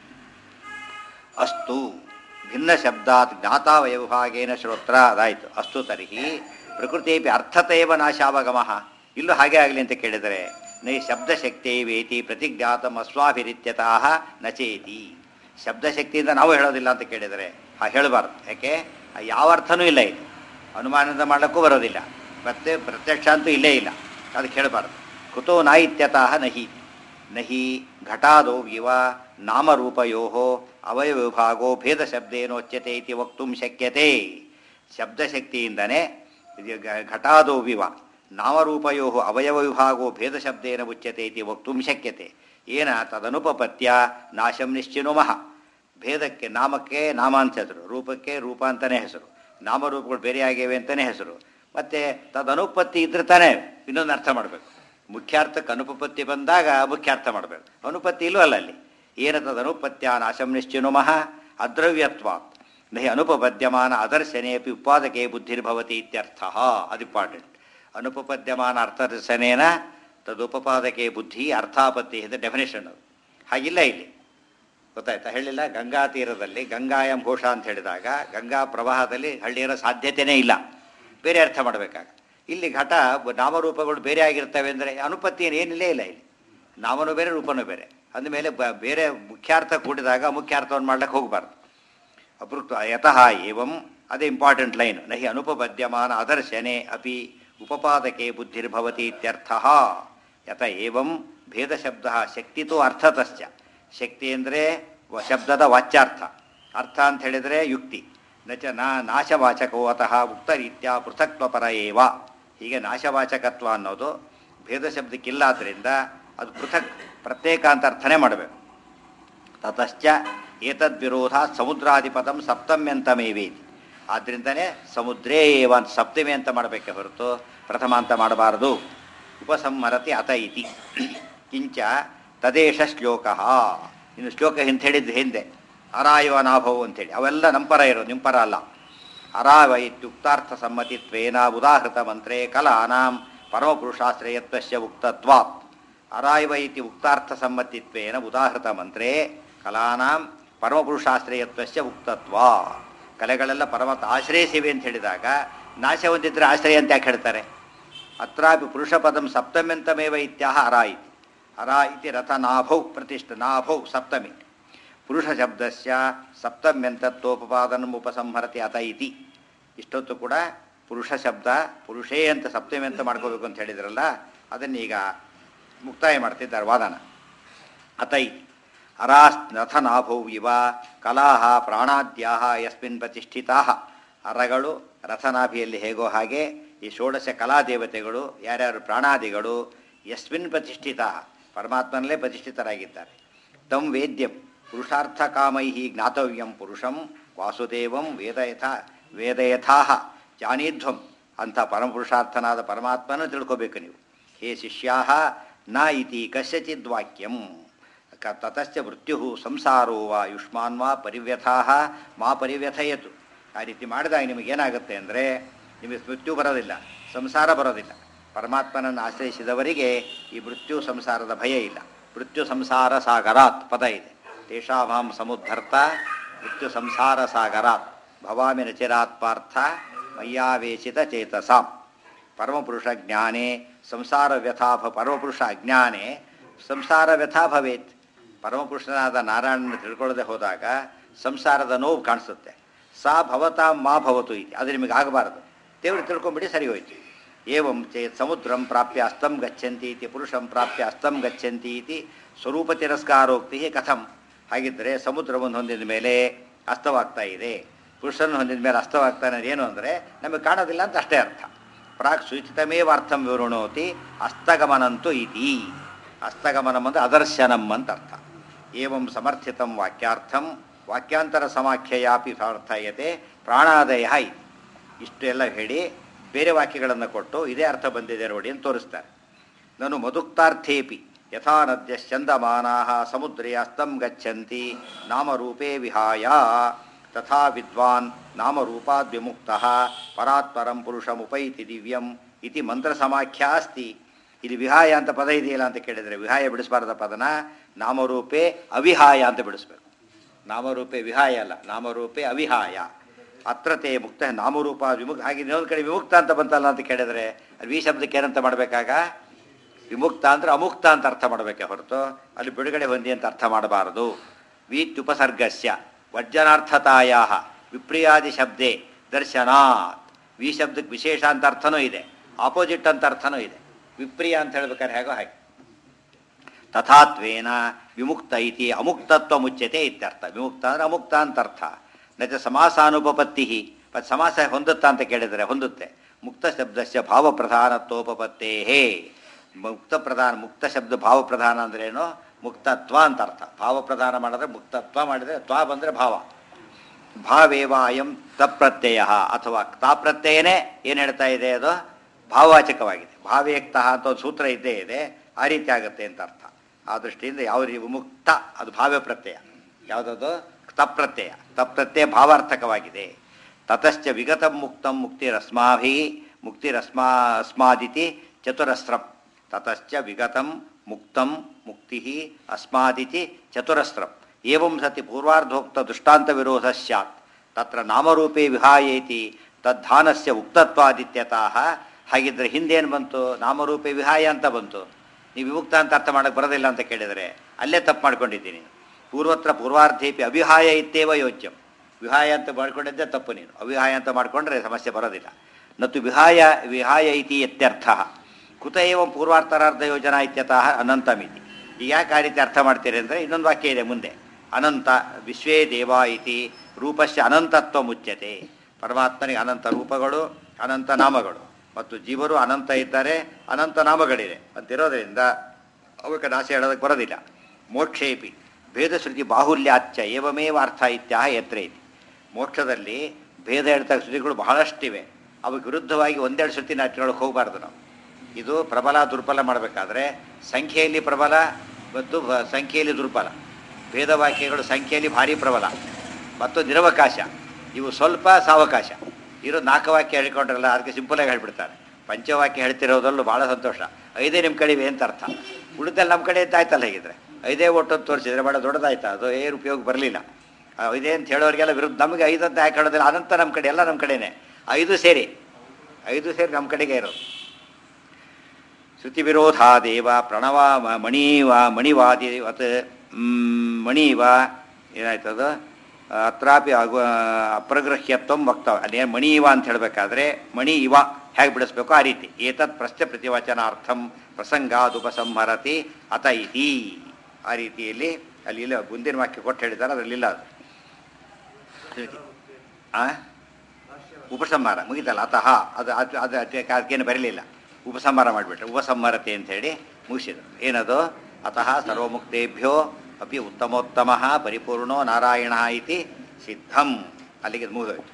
ಅಸ್ತು ಭಿನ್ನ ಶಬ್ದಾತ್ ಜ್ಞಾತಾವಯವಿಭಾಗೇನ ಶ್ರೋತ್ರ ಅದಾಯಿತು ಅಸ್ತು ತರ್ಹಿ ಪ್ರಕೃತಿಯಪಿ ಅರ್ಥತೇವ ನಾಶಾವಗಮಃ ಇಲ್ಲೂ ಹಾಗೆ ಆಗಲಿ ಅಂತ ಕೇಳಿದರೆ ನೈ ಶಬ್ದಶಕ್ತಿ ವೇತಿ ಪ್ರತಿಜ್ಞಾತಂ ಅಸ್ವಾಭಿರಿತ್ಯತಃ ನಚೇತಿ ಶಬ್ದಶಕ್ತಿಯಿಂದ ನಾವು ಹೇಳೋದಿಲ್ಲ ಅಂತ ಕೇಳಿದರೆ ಹಾ ಹೇಳಬಾರ್ದು ಯಾಕೆ ಆ ಯಾವ ಅರ್ಥನೂ ಇಲ್ಲ ಇದು ಅನುಮಾನದಿಂದ ಮಾಡಲಿಕ್ಕೂ ಬರೋದಿಲ್ಲ ಮತ್ತೆ ಪ್ರತ್ಯಕ್ಷ ಅಂತೂ ಇಲ್ಲೇ ಇಲ್ಲ ಅದಕ್ಕೆ ಹೇಳಬಾರ್ದು ಕುತೋ ನಾಯಿತ್ಯತಃ ನಹಿ ನಹಿ ಘಟಾದೋ ಇವ ನಾಮರೂಪಯೋ ಅವಯವಿಭಾಗೋ ಭೇದ ಶಬ್ದೇನೋಚ್ಯತೆ ಇತಿ ವಕ್ತು ಶಕ್ಯತೆ ಶಬ್ದಶಕ್ತಿಯಿಂದನೇ ಇದು ಘ- ಘಟಾದೋ ವಿವ ನಾಮರೂಪಯೋ ಅವಯವ ವಿಭಾಗೋ ಭೇದ ಶಬ್ದೇನ ಉಚ್ಯತೆ ಇತಿ ವಕ್ತು ಶಕ್ಯತೆ ಏನ ತದನುಪಪತ್ಯ ನಾಶಂ ನಿಶ್ಚಿನುಮಃ ಭೇದಕ್ಕೆ ನಾಮಕ್ಕೆ ನಾಮ ಅಂತ ಹೆಸರು ರೂಪಕ್ಕೆ ರೂಪ ಅಂತಲೇ ಹೆಸರು ನಾಮರೂಪಗಳು ಬೇರೆ ಆಗಿವೆ ಅಂತಲೇ ಹೆಸರು ಮತ್ತು ತದನುಪತ್ತಿ ಇದ್ರೆ ತಾನೇ ಇನ್ನೊಂದು ಅರ್ಥ ಮಾಡಬೇಕು ಮುಖ್ಯಾರ್ಥಕ್ಕೆ ಅನುಪಪತ್ತಿ ಬಂದಾಗ ಮುಖ್ಯಾರ್ಥ ಮಾಡಬೇಕು ಅನುಪತ್ತಿ ಇಲ್ಲೂ ಅಲ್ಲ ಅಲ್ಲಿ ಏನ ತದನುಪತ್ಯ ನಾಶಂ ನಿಶ್ಚಿನುಮಃ ಅದ್ರವ್ಯತ್ವಾತ್ ನಹಿ ಅನುಪಪದ್ಯಮಾನ ಅದರ್ಶನೆ ಅಪಿ ಉತ್ಪಾದಕೆ ಬುದ್ಧಿರ್ಭವತಿ ಇತ್ಯರ್ಥ ಅದು ಇಂಪಾರ್ಟೆಂಟ್ ಅನುಪಪದ್ಯಮಾನ ಅರ್ಥದರ್ಶನೇನ ತದುಪಪಾದಕೆ ಬುದ್ಧಿ ಅರ್ಥಾಪತ್ತಿ ಇದು ಡೆಫಿನೇಷನ್ ಅದು ಹಾಗಿಲ್ಲ ಇಲ್ಲಿ ಗೊತ್ತಾಯ್ತಾ ಹೇಳಿಲ್ಲ ಗಂಗಾ ತೀರದಲ್ಲಿ ಗಂಗಾಯಂ ಘೋಷ ಅಂತ ಹೇಳಿದಾಗ ಗಂಗಾ ಪ್ರವಾಹದಲ್ಲಿ ಹಳ್ಳಿ ಇರೋ ಸಾಧ್ಯತೆಯೇ ಇಲ್ಲ ಬೇರೆ ಅರ್ಥ ಮಾಡಬೇಕಾಗ ಇಲ್ಲಿ ಘಟ ಬ- ನಾಮರೂಪಗಳು ಬೇರೆ ಆಗಿರ್ತವೆ ಅಂದರೆ ಅನುಪತ್ತಿ ಏನು ಏನಿಲ್ಲೇ ಇಲ್ಲ ಇಲ್ಲಿ ನಾಮನೂ ಬೇರೆ ರೂಪನೂ ಬೇರೆ ಅಂದಮೇಲೆ ಬ ಬೇರೆ ಮುಖ್ಯಾರ್ಥ ಕೂಡಿದಾಗ ಮುಖ್ಯಾರ್ಥವನ್ನು ಮಾಡ್ಲಿಕ್ಕೆ ಹೋಗಬಾರ್ದು ಅಪೃಕ್ತ ಯತಃ ಏವಂ ಅದೇ ಇಂಪಾರ್ಟೆಂಟ್ ಲೈನ್ ನಹಿ ಅನುಪಪದ್ಯಮಾನ ಅದರ್ಶನೆ ಅಪಿ ಉಪಪಾದಕೆ ಬುದ್ಧಿರ್ಭವತಿ ಇತ್ಯರ್ಥ ಯತ ಏವಂ ಭೇದ ಶಬ್ದ ಶಕ್ತಿತೋ ಅರ್ಥತಶ್ಚ ಶಕ್ತಿ ಅಂದರೆ ಶಬ್ದದ ವಾಚ್ಯಾರ್ಥ ಅರ್ಥ ಅಂತ ಹೇಳಿದರೆ ಯುಕ್ತಿ ನಚ ನಾ ನಾಶವಾಚಕೋ ಅತಃ ಉಕ್ತರೀತ್ಯ ಪೃಥಕ್ತ್ವಪರ ಏವ ಹೀಗೆ ನಾಶವಾಚಕತ್ವ ಅನ್ನೋದು ಭೇದ ಶಬ್ದಕ್ಕಿಲ್ಲಾದ್ರಿಂದ ಅದು ಪೃಥಕ್ ಪ್ರತ್ಯೇಕ ಅಂತ ಅರ್ಥನೇ ಮಾಡಬೇಕು ತತಶ್ಚ ಏತದ್ವಿರೋಧ ಸಮುದ್ರಾಧಿಪತಂ ಸಪ್ತಮ್ಯಂತಮೇವೇತಿ ಆದ್ದರಿಂದನೇ ಸಮುದ್ರೇ ಏವ ಅಂತ ಸಪ್ತಮಿ ಅಂತ ಮಾಡಬೇಕೆ ಹೊರತು ಪ್ರಥಮ ಅಂತ ಮಾಡಬಾರದು ಉಪಸಂಹರತಿ ಅತ ಇತಿ ಕಿಂಚ ತದೇಶ ಶ್ಲೋಕ ಇನ್ನು ಶ್ಲೋಕ ಹಿಂದೆ ಹೇಳಿದ್ದು ಹಿಂದೆ ಅರಾಯವ ನಾಭವು ಅಂತೇಳಿ ಅವೆಲ್ಲ ನಂಪರ ಇರೋ ನಿಂಪರ ಅಲ್ಲ ಅರಾವ ಇತ್ಯುಕ್ತಾರ್ಥ ಸಮ್ಮತಿತ್ವೇನ ಉದಾಹೃತ ಮಂತ್ರೇ ಕಲಾನಾಂ ಪರಮಪುರುಷಾಶ್ರಯತ್ವಸ್ಯ ಉಕ್ತತ್ವಾತ್ ಅರಾಯವ ಇತಿ ಉಕ್ತಾರ್ಥ ಸಮ್ಮತಿತ್ವೇನ ಉದಾಹೃತ ಮಂತ್ರೇ ಕಲಾನಾಂ ಪರಮಪುರುಷಾಶ್ರಯತ್ವಸ್ಯ ಉಕ್ತತ್ವ ಕಲೆಗಳೆಲ್ಲ ಪರಮತ ಆಶ್ರಯಿಸಿವೆ ಅಂತ ಹೇಳಿದಾಗ ನಾಶ ಹೊಂದಿದ್ರೆ ಆಶ್ರಯ ಅಂತ ಯಾಕೆ ಹೇಳ್ತಾರೆ ಅತ್ರಾಪಿ ಪುರುಷ ಪದಂ ಸಪ್ತಮ್ಯಂತಮೇವ ಇತ್ಯಾಹ ಅರಾ ಇತಿ ಅರಾ ಇತಿ ರಥ ನಾಭೌ ಪ್ರತಿಷ್ಠ ನಾಭೌ ಸಪ್ತಮಿ ಪುರುಷ ಶಬ್ದಸ್ಯ ಸಪ್ತಮ್ಯಂತತ್ವೋಪಪಾದನ ಉಪಸಂಹರತಿ ಅತ ಇತಿ ಇಷ್ಟೊತ್ತು ಕೂಡ ಪುರುಷ ಶಬ್ದ ಪುರುಷೇ ಅಂತ ಸಪ್ತಮಿ ಅಂತ ಮಾಡ್ಕೋಬೇಕು ಅಂತ ಹೇಳಿದ್ರಲ್ಲ ಅದನ್ನೀಗ ಮುಕ್ತಾಯ ಮಾಡ್ತಿದ್ದಾರೆ ವಾದನ ಅತ ಇತಿ ಅರಾಸ್ ರಥನಾಭೌ ಇವ ಕಲಾಹ ಪ್ರಾಣಾದ್ಯಾ ಯಸ್ಮಿನ್ ಪ್ರತಿಷ್ಠಿತಾ ಅರಗಳು ರಥನಾಭಿಯಲ್ಲಿ ಹೇಗೋ ಹಾಗೆ ಈ ಷೋಡಶ ಕಲಾದೇವತೆಗಳು ಯಾರ್ಯಾರು ಪ್ರಾಣಾದಿಗಳು ಯಸ್ಮಿನ್ ಪ್ರತಿಷ್ಠಿತ ಪರಮಾತ್ಮನಲ್ಲೇ ಪ್ರತಿಷ್ಠಿತರಾಗಿದ್ದಾರೆ ತಂ ವೇದ್ಯಂ ಪುರುಷಾರ್ಥ ಕಾಮೈ ಜ್ಞಾತವ್ಯಂ ಪುರುಷಂ ವಾಸುದೇವಂ ವೇದಯಥ ವೇದಯಥಾಹ ಜಾನೀಧ್ವಂ ಅಂಥ ಪರಮಪುರುಷಾರ್ಥನಾದ ಪರಮಾತ್ಮನ ತಿಳ್ಕೋಬೇಕು ನೀವು ಹೇ ಶಿಷ್ಯಾ ನ ಇತಿ ಕಸ್ಯಚಿದ್ ವಾಕ್ಯಂ ಕ ತತಶ್ಚ ಮೃತ್ಯು ಸಂಸಾರೋ ವಾ ಯುಷ್ಮಾನ್ ವಾ ಪರಿವ್ಯಥಾ ಮಾ ಪರಿವ್ಯಥಯತು ಆ ರೀತಿ ಮಾಡಿದಾಗ ನಿಮಗೇನಾಗುತ್ತೆ ಅಂದರೆ ನಿಮಗೆ ಮೃತ್ಯು ಬರೋದಿಲ್ಲ ಸಂಸಾರ ಬರೋದಿಲ್ಲ ಪರಮಾತ್ಮನನ್ನು ಆಶ್ರಯಿಸಿದವರಿಗೆ ಈ ಮೃತ್ಯು ಸಂಸಾರದ ಭಯ ಇಲ್ಲ ಮೃತ್ಯು ಸಂಸಾರ ಸಾಗರಾತ್ ಪದ ಇದೆ ತೇಷಾಮಾಂ ಸಮುದ್ಧರ್ತ ಮೃತ್ಯು ಸಂಸಾರ ಸಾಗರಾತ್ ಭವಾಮಿ ನಚಿರಾತ್ ಪಾರ್ಥ ಮಯ್ಯಾವೇಶಿತ ಚೇತಸಾಂ ಪರಮಪುರುಷ ಜ್ಞಾನೇ ಸಂಸಾರ ವ್ಯಥಾ ಭ ಪರಮಪುರುಷ ಅಜ್ಞಾನೇ ಸಂಸಾರ ವ್ಯಥಾ ಭವೇತ್ ಪರಮಪುರುಷನಾದ ನಾರಾಯಣನ ತಿಳ್ಕೊಳ್ಳದೆ ಹೋದಾಗ ಸಂಸಾರದ ನೋವು ಕಾಣಿಸುತ್ತೆ ಸಾ ಭವತಾ ಮಾ ಭವತು ಇತಿ ಅದು ನಿಮಗೆ ಆಗಬಾರದು ದೇವರು ತಿಳ್ಕೊಂಬಿಡಿ ಸರಿ ಹೋಯ್ತು ಏವಂ ಚೇತ್ ಸಮುದ್ರಂ ಪ್ರಾಪ್ಯ ಅಸ್ತಂ ಗಚ್ಚಂತಿ ಇತಿ ಪುರುಷಂ ಪ್ರಾಪ್ಯ ಅಸ್ತಂ ಗಚ್ಚಂತಿ ಇತಿ ಸ್ವರೂಪ ತಿರಸ್ಕಾರೋಕ್ತಿ ಕಥಂ ಹಾಗಿದ್ದರೆ ಸಮುದ್ರವನ್ನು ಹೊಂದಿದ ಮೇಲೆ ಅಸ್ತವಾಗ್ತಾ ಇದೆ ಪುರುಷನ ಹೊಂದಿದ ಮೇಲೆ ಅಸ್ತವಾಗ್ತಾನೆ ಏನು ಅಂದರೆ ನಮಗೆ ಕಾಣೋದಿಲ್ಲ ಅಂತ ಅಷ್ಟೇ ಅರ್ಥ ಪ್ರಾಕ್ ಸೂಚಿತಮೇವ ಅರ್ಥಂ ವಿವೃಣೋತಿ ಅಸ್ತಗಮನಂತು ಇತಿ ಅಸ್ತಗಮನಂ ಅಂದರೆ ಅದರ್ಶನಂ ಅಂತ ಅರ್ಥ ಏವಂ ಸಮರ್ಥಿತಂ ವಾಕ್ಯಾರ್ಥಂ ವಾಕ್ಯಾಂತರ ಸಮಾಖ್ಯಯಾಪಿ ಪ್ರಾರ್ಥಯತೆ ಪ್ರಾಣಾದಯ ಇತಿ ಇಷ್ಟು ಎಲ್ಲ ಹೇಳಿ ಬೇರೆ ವಾಕ್ಯಗಳನ್ನು ಕೊಟ್ಟು ಇದೇ ಅರ್ಥ ಬಂದಿದೆ ನೋಡಿ ಅಂತ ತೋರಿಸ್ತಾರೆ ನಾನು ಮದುಕ್ತಾರ್ಥೇಪಿ ಯಥಾ ನದ್ಯಶ್ಚಂದಮಾನಾ ಸಮುದ್ರೇ ಅಸ್ತಂ ಗಚ್ಚಂತಿ ನಾಮರೂಪೇ ವಿಹಾಯ ತಥಾ ವಿದ್ವಾನ್ ನಾಮರೂಪಾದ್ ವಿಮುಕ್ತಃ ಪರಾತ್ಪರಂ ಪುರುಷಮುಪೈತಿ ದಿವ್ಯಂ ಇತಿ ಮಂತ್ರಸಮಾಖ್ಯಾ ಅಸ್ತಿ ಇಲ್ಲಿ ವಿಹಾಯ ಅಂತ ಪದ ಇದೆಯಲ್ಲ ಅಂತ ಕೇಳಿದರೆ ವಿಹಾಯ ಬಿಡಿಸಬಾರ್ದ ಪದನ ನಾಮರೂಪೇ ಅವಿಹಾಯ ಅಂತ ಬಿಡಿಸ್ಬೇಕು ನಾಮರೂಪೇ ವಿಹಾಯ ಅಲ್ಲ ನಾಮರೂಪೇ ಅವಿಹಾಯ ಅತ್ರತೆ ಮುಕ್ತ ನಾಮರೂಪ ವಿಮುಕ್ತ ಹಾಗೆ ಇನ್ನೊಂದು ಕಡೆ ವಿಮುಕ್ತ ಅಂತ ಬಂತಲ್ಲ ಅಂತ ಕೇಳಿದರೆ ಅಲ್ಲಿ ವಿ ಶಬ್ದಕ್ಕೆ ಏನಂತ ಮಾಡಬೇಕಾಗ ವಿಮುಕ್ತ ಅಂದ್ರೆ ಅಮುಕ್ತ ಅಂತ ಅರ್ಥ ಮಾಡಬೇಕೆ ಹೊರತು ಅಲ್ಲಿ ಬಿಡುಗಡೆ ಹೊಂದಿ ಅಂತ ಅರ್ಥ ಮಾಡಬಾರದು ವೀತ್ಯುಪಸರ್ಗಸ್ಯ ವರ್ಜನಾರ್ಥತಾಯ ವಿಪ್ರಿಯಾದಿ ಶಬ್ದೆ ದರ್ಶನಾತ್ ವಿ ಶಬ್ದಕ್ಕೆ ವಿಶೇಷ ಅಂತ ಅರ್ಥನೂ ಇದೆ ಆಪೋಸಿಟ್ ಅಂತ ಅರ್ಥನೂ ಇದೆ ವಿಪ್ರಿಯ ಅಂತ ಹೇಳ್ಬೇಕಾದ್ರೆ ಹೇಗೋ ಹಾಗೆ ತಥಾತ್ವೇನ ವಿಮುಕ್ತ ಇತಿ ಅಮುಕ್ತತ್ವ ಮುಚ್ಯತೆ ಇತ್ಯರ್ಥ ವಿಮುಕ್ತ ಅಂದ್ರೆ ಅಮುಕ್ತ ಅಂತ ಅರ್ಥ ನಚ ಸಮಾಸಾನುಪಪತ್ತಿ ಮತ್ತು ಸಮಾಸ ಹೊಂದುತ್ತಾ ಅಂತ ಕೇಳಿದರೆ ಹೊಂದುತ್ತೆ ಮುಕ್ತ ಶಬ್ದಸ್ಯ ಭಾವಪ್ರಧಾನತ್ವೋಪತ್ತೇ ಹೇ ಮುಕ್ತ ಪ್ರಧಾನ ಮುಕ್ತ ಶಬ್ದ ಭಾವಪ್ರಧಾನ ಅಂದ್ರೇನು ಮುಕ್ತತ್ವ ಅಂತ ಅರ್ಥ ಭಾವಪ್ರಧಾನ ಮಾಡಿದ್ರೆ ಮುಕ್ತತ್ವ ಮಾಡಿದರೆ ತ್ವ ಬಂದರೆ ಭಾವ ಭಾವೇವ ಅಯಂ ತಪ್ರತ್ಯಯ ಅಥವಾ ತಾಪ್ರತ್ಯಯನೇ ಏನು ಹೇಳ್ತಾ ಇದೆ ಅದು ಭಾವವಾಚಕವಾಗಿದೆ ಭಾವೇಕ್ತಃ ಅಂತ ಒಂದು ಸೂತ್ರ ಇದ್ದೇ ಇದೆ ಆ ರೀತಿ ಆಗುತ್ತೆ ಅಂತ ಅರ್ಥ ಆ ದೃಷ್ಟಿಯಿಂದ ಯಾವ ರೀತಿ ವಿಮುಕ್ತ ಅದು ಭಾವ್ಯ ಪ್ರತ್ಯಯ ಯಾವುದದು ತಪ್ರತ್ಯಯ ತಪ್ರತ್ಯಯ ಭಾವಾರ್ಥಕವಾಗಿದೆ ತತಶ್ಚ ವಿಗತಂ ಮುಕ್ತಂ ಮುಕ್ತಿರಸ್ಮಾಭಿ ಮುಕ್ತಿರಸ್ಮಾ ಅಸ್ಮಾದಿತಿ ಚತುರಸ್ರಂ ತತಶ್ಚ ವಿಗತಂ ಮುಕ್ತಂ ಮುಕ್ತಿ ಅಸ್ಮಾದಿತಿ ಚತುರಸ್ರಂ ಏವಂ ಸತಿ ಪೂರ್ವಾರ್ಧೋಕ್ತ ದೃಷ್ಟಾಂತ ವಿರೋಧ ಸ್ಯಾತ್ ತತ್ರ ನಾಮರೂಪೇ ವಿಹಾಯೇತಿ ತದ್ಧಾನಸ್ಯ ಉಕ್ತತ್ವಾದಿತ್ಯತಃ ಹಾಗಿದ್ರೆ ಹಿಂದೇನು ಬಂತು ನಾಮರೂಪೇ ವಿಹಾಯ ಅಂತ ಬಂತು ನೀವು ವಿಮುಕ್ತ ಅಂತ ಅರ್ಥ ಮಾಡಕ್ಕೆ ಬರೋದಿಲ್ಲ ಅಂತ ಕೇಳಿದರೆ ಅಲ್ಲೇ ತಪ್ಪು ಮಾಡ್ಕೊಂಡಿದ್ದೀನಿ ಪೂರ್ವತ್ರ ಪೂರ್ವಾರ್ಧೇಪಿ ಅವಿಹಾಯ ಇತ್ತೇವ ಯೋಚ್ಯಂ ವಿಹಾಯ ಅಂತ ಮಾಡ್ಕೊಂಡಿದ್ದೆ ತಪ್ಪು ನೀನು ಅವಿಹಾಯ ಅಂತ ಮಾಡಿಕೊಂಡ್ರೆ ಸಮಸ್ಯೆ ಬರೋದಿಲ್ಲ ನತ್ತು ವಿಹಾಯ ವಿಹಾಯ ಇತಿ ಇತ್ಯರ್ಥ ಕುತ ಏವಂ ಪೂರ್ವಾರ್ಥರಾರ್ಧ ಯೋಜನಾ ಇತ್ಯತಃ ಅನಂತಮಿತಿ ಈಗ ಯಾಕೆ ಆ ರೀತಿ ಅರ್ಥ ಮಾಡ್ತೀರಿ ಅಂದರೆ ಇನ್ನೊಂದು ವಾಕ್ಯ ಇದೆ ಮುಂದೆ ಅನಂತ ವಿಶ್ವೇ ದೇವ ಇತಿ ರೂಪಸ್ಯ ಅನಂತತ್ವ ಮುಚ್ಯತೆ ಪರಮಾತ್ಮನಿಗೆ ಅನಂತ ರೂಪಗಳು ಅನಂತ ನಾಮಗಳು ಮತ್ತು ಜೀವರು ಅನಂತ ಇದ್ದಾರೆ ಅನಂತ ನಾಮಗಳಿವೆ ಅಂತಿರೋದ್ರಿಂದ ಅವಕ್ಕೆ ನಾಶ ಹೇಳೋದಕ್ಕೆ ಬರೋದಿಲ್ಲ ಮೋಕ್ಷೇಪಿ ಭೇದಶ್ರುತಿ ಬಾಹುಲ್ಯಾಚ್ಯ ಏವಮೇವ ಅರ್ಥ ಇತ್ಯಾಹ ಯತ್ರ ಇತಿ ಮೋಕ್ಷದಲ್ಲಿ ಭೇದ ಹೇಳ್ತಾ ಶ್ರುತಿಗಳು ಬಹಳಷ್ಟಿವೆ ಅವಕ್ಕೆ ವಿರುದ್ಧವಾಗಿ ಒಂದೆರಡು ಶ್ರುತಿ ನಾಟ್ಯಗಳಿಗೆ ಹೋಗಬಾರ್ದು ನಾವು ಇದು ಪ್ರಬಲ ದುರ್ಬಲ ಮಾಡಬೇಕಾದ್ರೆ ಸಂಖ್ಯೆಯಲ್ಲಿ ಪ್ರಬಲ ಮತ್ತು ಭ- ಸಂಖ್ಯೆಯಲ್ಲಿ ದುರ್ಬಲ ಭೇದವಾಕ್ಯಗಳು ಸಂಖ್ಯೆಯಲ್ಲಿ ಭಾರಿ ಪ್ರಬಲ ಮತ್ತು ನಿರವಕಾಶ ಇವು ಸ್ವಲ್ಪ ಸಾವಕಾಶ ಇರೋ ನಾಲ್ಕು ವಾಕ್ಯ ಹೇಳ್ಕೊಂಡ್ರಲ್ಲ ಅದಕ್ಕೆ ಸಿಂಪಲಾಗಿ ಹೇಳ್ಬಿಡ್ತಾರೆ ಪಂಚವಾಕ್ಯ ಹೇಳ್ತಿರೋದ್ರಲ್ಲೂ ಭಾಳ ಸಂತೋಷ ಐದೇ ನಿಮ್ಮ ಕಡೆ ಅಂತ ಅರ್ಥ ಉಳಿದಲ್ಲಿ ನಮ್ಮ ಕಡೆ ಅಂತ ಆಯ್ತಲ್ಲ ಹೇಗಿದ್ರೆ ಐದೇ ಒಟ್ಟು ಅಂತ ತೋರಿಸಿದ್ರೆ ಭಾಳ ದೊಡ್ಡದಾಯ್ತು ಅದು ಏನು ಉಪಯೋಗ ಬರಲಿಲ್ಲ ಐದೇ ಅಂತ ಹೇಳೋರಿಗೆಲ್ಲ ವಿರುದ್ಧ ನಮಗೆ ಐದು ಅಂತ ಯಾಕೆ ಹೇಳೋದಿಲ್ಲ ಅನಂತ ನಮ್ಮ ಕಡೆ ಎಲ್ಲ ನಮ್ಮ ಕಡೆನೇ ಐದು ಸೇರಿ ಐದು ಸೇರಿ ನಮ್ಮ ಕಡೆಗೆ ಇರೋದು ಶ್ರುತಿ ವಿರೋಧಾದೇವ ಪ್ರಣವ ಮ- ಮಣೀವ ಮಣಿವಾದಿವತ್ ಮ್, ಮಣೀವ ಏನಾಯ್ತದು ಅತ್ರಾಪಿ ಅಗು ಅಪ್ರಗೃಹ್ಯತ್ವ ವಕ್ತವ್ಯ ಅಲ್ಲಿ ಏನು ಮಣೀವ ಅಂತ ಹೇಳಬೇಕಾದ್ರೆ ಮಣಿ ಇವ ಹೇಗೆ ಬಿಡಿಸ್ಬೇಕು ಆ ರೀತಿ ಏತತ್ ಪ್ರಶ್ನೆ ಪ್ರತಿವಚನಾರ್ಥಂ ಪ್ರಸಂಗಾದುಪಸಂಹರತಿ ಅತ ಇತಿ ಆ ರೀತಿಯಲ್ಲಿ ಅಲ್ಲಿ ಇಲ್ಲ ಮುಂದಿನ ವಾಕ್ಯ ಕೊಟ್ಟು ಹೇಳಿದ್ದಾರೆ ಅದರಲ್ಲಿಲ್ಲ ಅದು ಆ ಉಪಸಂಹಾರ ಮುಗಿತಲ್ಲ ಅತಃ ಅದು ಅದು ಅದು ಅದಕ್ಕೆ ಅದಕ್ಕೇನು ಬರಲಿಲ್ಲ ಉಪಸಂಹಾರ ಮಾಡಿಬಿಟ್ರೆ ಉಪಸಂಹಾರತೆ ಅಂತ ಹೇಳಿ ಮುಗಿಸಿದರು ಏನದು ಅತಃ ಸರ್ವಮುಕ್ತೇಭ್ಯೋ ಅಪಿ ಉತ್ತಮೋತ್ತಮ ಪರಿಪೂರ್ಣೋ ನಾರಾಯಣ ಇತಿ ಸಿದ್ಧಂ ಅಲ್ಲಿಗೆ ಅದು ಮುಗಿದೋಯ್ತು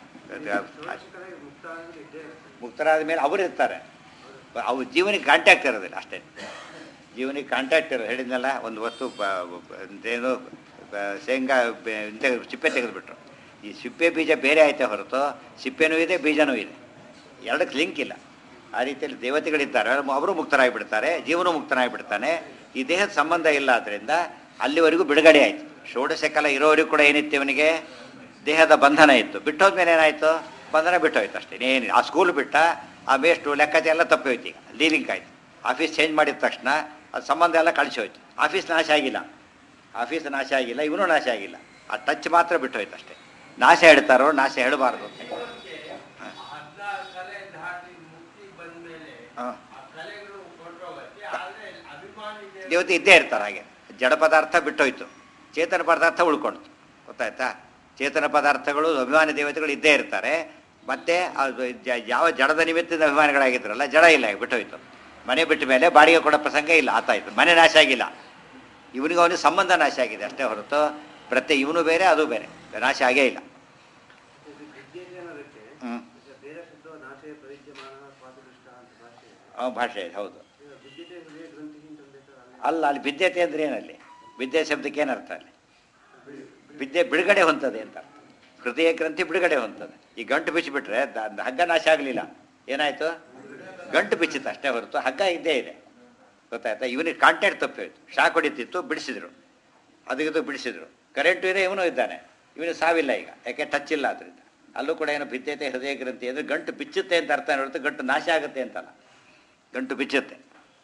ಮುಕ್ತರಾದ ಮೇಲೆ ಅವರು ಇರ್ತಾರೆ ಅವ್ರ ಜೀವನಿಗೆ ಕಾಂಟ್ಯಾಕ್ಟ್ ಇರೋದಿಲ್ಲ ಅಷ್ಟೇ ಜೀವನಿಗೆ ಕಾಂಟ್ಯಾಕ್ಟ್ ಇರೋದು ಹೇಳಿದ್ನಲ್ಲ ಒಂದು ವಸ್ತು ಬ- ಬ- ಏನು ಬ- ಶೇಂಗಾ ಬೆ- ಇಂಥ ಸಿಪ್ಪೆ ತೆಗೆದುಬಿಟ್ರು ಈ ಸಿಪ್ಪೆ ಬೀಜ ಬೇರೆ ಆಯ್ತೆ ಹೊರತು ಸಿಪ್ಪೆನೂ ಇದೆ ಬೀಜನೂ ಇದೆ ಎರಡಕ್ಕೆ ಲಿಂಕ್ ಇಲ್ಲ ಆ ರೀತಿಯಲ್ಲಿ ದೇವತೆಗಳಿದ್ದಾರೆ ಅವರು ಮುಕ್ತರಾಗಿಬಿಡ್ತಾರೆ ಜೀವನ ಮುಕ್ತನಾಗಿಬಿಡ್ತಾನೆ ಈ ದೇಹದ ಸಂಬಂಧ ಇಲ್ಲ ಆದ್ದರಿಂದ ಅಲ್ಲಿವರೆಗೂ ಬಿಡುಗಡೆ ಆಯಿತು ಷೋಡಶಕಲ ಇರೋವರೆಗೂ ಕೂಡ ಏನಿತ್ತು ಇವನಿಗೆ ದೇಹದ ಬಂಧನ ಇತ್ತು ಬಿಟ್ಟೋದ್ಮೇಲೆ ಏನಾಯಿತು ಬಂಧನ ಬಿಟ್ಟೋಯ್ತು ಅಷ್ಟೇ ಏನಿಲ್ಲ ಆ ಸ್ಕೂಲ್ ಬಿಟ್ಟ ಆ ಮೇಷ್ಟು ಲೆಕ್ಕಾಚಾರ ಎಲ್ಲ ತಪ್ಪಿ ಹೋಯ್ತು ಈಗ ಲೀಲಿಂಕ್ ಆಯಿತು ಆಫೀಸ್ ಚೇಂಜ್ ಮಾಡಿದ ತಕ್ಷಣ ಅದು ಸಂಬಂಧ ಎಲ್ಲ ಕಳಿಸಿ ಹೋಯ್ತು ಆಫೀಸ್ ನಾಶ ಆಗಿಲ್ಲ ಆಫೀಸ್ ನಾಶ ಆಗಿಲ್ಲ ಇವನು ನಾಶ ಆಗಿಲ್ಲ ಆ ಟಚ್ ಮಾತ್ರ ಬಿಟ್ಟು ಹೋಯ್ತು ಅಷ್ಟೇ ನಾಶ ಹೇಳ್ತಾರೋ ನಾಶ ಹೇಳಬಾರ್ದು ಅಂತ ಹೇಳಿ. ಹದಿನಾರು ಕಲೆ ದಾಟಿ ಮುಕ್ತಿ ಬಂದ್ಮೇಲೆ ಹಾ. ಆ ಕಲೆಗಳು ಕೊಂಡೋಗತ್ತೆ ಆದ್ರೆ ಅಭಿಮಾನಿ ದೇವರು ದೇವತೆ ಇದ್ದೇ ಇರ್ತಾರೆ ಹಾಗೆ ಜಡ ಪದಾರ್ಥ ಬಿಟ್ಟೋಯ್ತು ಚೇತನ ಪದಾರ್ಥ ಉಳ್ಕೊಳ್ತು ಗೊತ್ತಾಯ್ತಾ ಚೇತನ ಪದಾರ್ಥಗಳು ಅಭಿಮಾನಿ ದೇವತೆಗಳು ಇದ್ದೇ ಇರ್ತಾರೆ ಮತ್ತೆ ಅದು ಜ- ಯಾವ ಜಡದ ನಿಮಿತ್ತದ ಅಭಿಮಾನಿಗಳಾಗಿದ್ರಲ್ಲ ಜಡ ಇಲ್ಲ ಈಗ ಬಿಟ್ಟೋಯ್ತು ಮನೆ ಬಿಟ್ಟ ಮೇಲೆ ಬಾಡಿಗೆ ಕೊಡೋ ಪ್ರಸಂಗ ಇಲ್ಲ ಆತಾಯ್ತು ಮನೆ ನಾಶ ಆಗಿಲ್ಲ ಇವನಿಗೆ ಅವನಿಗೆ ಸಂಬಂಧ ನಾಶ ಆಗಿದೆ ಅಷ್ಟೇ ಹೊರತು ಪ್ರತಿ ಇವನು ಬೇರೆ ಅದು ಬೇರೆ ನಾಶ ಆಗೇ ಇಲ್ಲ ವಿದ್ಯೆಯನ್ನೋದಕ್ಕೆ ಹ್ಞೂ ಬೇರೆ ಶಬ್ದ ನಾಶಯ ಪರಿಚಯಮಾನ ಸ್ವಾತದೃಷ್ಟ ಅಂತ ಭಾಷೆ ಇದೆ. ಭಾಷೆ ಇದೆ ಹೌದು ಈಗ ವಿದ್ಯತೆ ಹೃದಯ ಗ್ರಂಥಿ ಅಂತಂದ್ರೆ ಸರ್ ಅಲ್ಲಿ ಅಲ್ಲ ಅಲ್ಲಿ ಬಿದ್ಯತೆ ಅಂದ್ರೆ ಏನಲ್ಲಿ ವಿದ್ಯೆ ಶಬ್ದಕ್ಕೆ ಏನರ್ಥ ಅಲ್ಲಿ ವಿದ್ಯೆ ಬಿಡುಗಡೆ ಹೊಂತದೆ ಅಂತ ಅರ್ಥ. ಹೃದಯ ಗ್ರಂಥಿ ಬಿಡುಗಡೆ ಹೊಂತದೆ ಈ ಗಂಟು ಬಿಚ್ಚಿಬಿಟ್ರೆ ದ- ದ- ಹಗ್ಗ ನಾಶ ಆಗಲಿಲ್ಲ ಏನಾಯ್ತು ಗಂಟು ಬಿಚ್ಚಿತ್ತು ಅಷ್ಟೇ ಹೊರತು ಹಗ್ಗ ಇದ್ದೇ ಇದೆ ಗೊತ್ತಾಯ್ತಾ ಇವನಿಗೆ ಕಾಂಟ್ಯಾಕ್ಟ್ ತಪ್ಪೋಯ್ತು ಶಾಕ್ ಹೊಡಿತಿತ್ತು ಬಿಡಿಸಿದ್ರು ಅದಕ್ಕೆ ಬಿಡಿಸಿದ್ರು ಕರೆಂಟು ಇದೆ ಇವನು ಇದ್ದಾನೆ ಇವನು ಸಾವಿಲ್ಲ ಈಗ ಯಾಕೆ ಟಚ್ ಇಲ್ಲ ಅದರಿಂದ ಅಲ್ಲೂ ಕೂಡ ಏನು ಬಿದ್ದೈತೆ ಹೃದಯ ಗ್ರಂಥಿ ಅಂದರೆ ಗಂಟು ಬಿಚ್ಚುತ್ತೆ ಅಂತ ಅರ್ಥ ಹೊರತು ಗಂಟು ನಾಶ ಆಗುತ್ತೆ ಅಂತಲ್ಲ ಗಂಟು ಬಿಚ್ಚುತ್ತೆ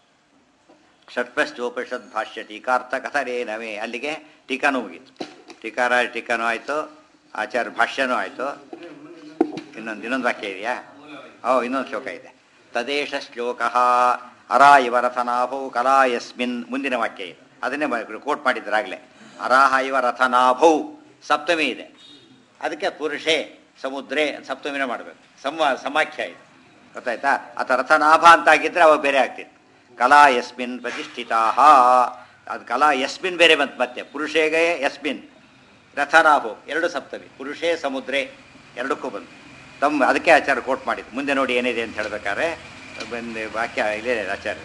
ಷಟ್ಪಶ್ಚೋಪನಿಷತ್ ಭಾಷ್ಯ ಟೀಕಾರ್ಥ ಕಥರೇ ನವೇ ಅಲ್ಲಿಗೆ ಟೀಕಾನೂ ಮುಗೀತು ಟೀಕಾರ ಟೀಕಾನೂ ಆಯಿತು ಆಚಾರ್ಯ ಭಾಷ್ಯನೂ ಆಯಿತು ಇನ್ನೊಂದು ಇನ್ನೊಂದು ವಾಕ್ಯ ಇದೆಯಾ ಓ ಇನ್ನೊಂದು ಶ್ಲೋಕ ಇದೆ ತದೇಶ ಶ್ಲೋಕ ಅರಾ ಇವ ರಥನಾಭೌ ಕಲಾ ಯಸ್ಮಿನ್ ಮುಂದಿನ ವಾಕ್ಯ ಇದೆ ಅದನ್ನೇ ಕೋಟ್ ಮಾಡಿದ್ರಾಗಲೇ ಅರಾಹ ಇವ ರಥನಾಭೌ ಸಪ್ತಮಿ ಇದೆ ಅದಕ್ಕೆ ಪುರುಷೇ ಸಮುದ್ರೇ ಸಪ್ತಮಿನೇ ಮಾಡಬೇಕು ಸಮ ಸಮಾಖ್ಯ ಇದೆ ಗೊತ್ತಾಯ್ತಾ ಅಥ ರಥನಾಭ ಅಂತ ಆಗಿದ್ರೆ ಅವಾಗ ಬೇರೆ ಆಗ್ತಿತ್ತು ಕಲಾ ಯಸ್ಮಿನ್ ಪ್ರತಿಷ್ಠಿತಾ ಅದು ಕಲಾ ಯಸ್ಮಿನ್ ಬೇರೆ ಬಂತು ಮತ್ತೆ ಪುರುಷೇಗೆ ಯಸ್ಮಿನ್ ರಥನಾಭು ಎರಡು ಸಪ್ತಮಿ ಪುರುಷೇ ಸಮುದ್ರೇ ಎರಡಕ್ಕೂ ಬಂತು ತಮ್ಮ ಅದಕ್ಕೆ ಆಚಾರ್ಯ ಕೋಟ್ ಮಾಡಿದ್ದು ಮುಂದೆ ನೋಡಿ ಏನಿದೆ ಅಂತ ಹೇಳ್ಬೇಕಾದ್ರೆ ಒಂದು ವಾಕ್ಯ ಇದೆ ಆಚಾರ್ಯ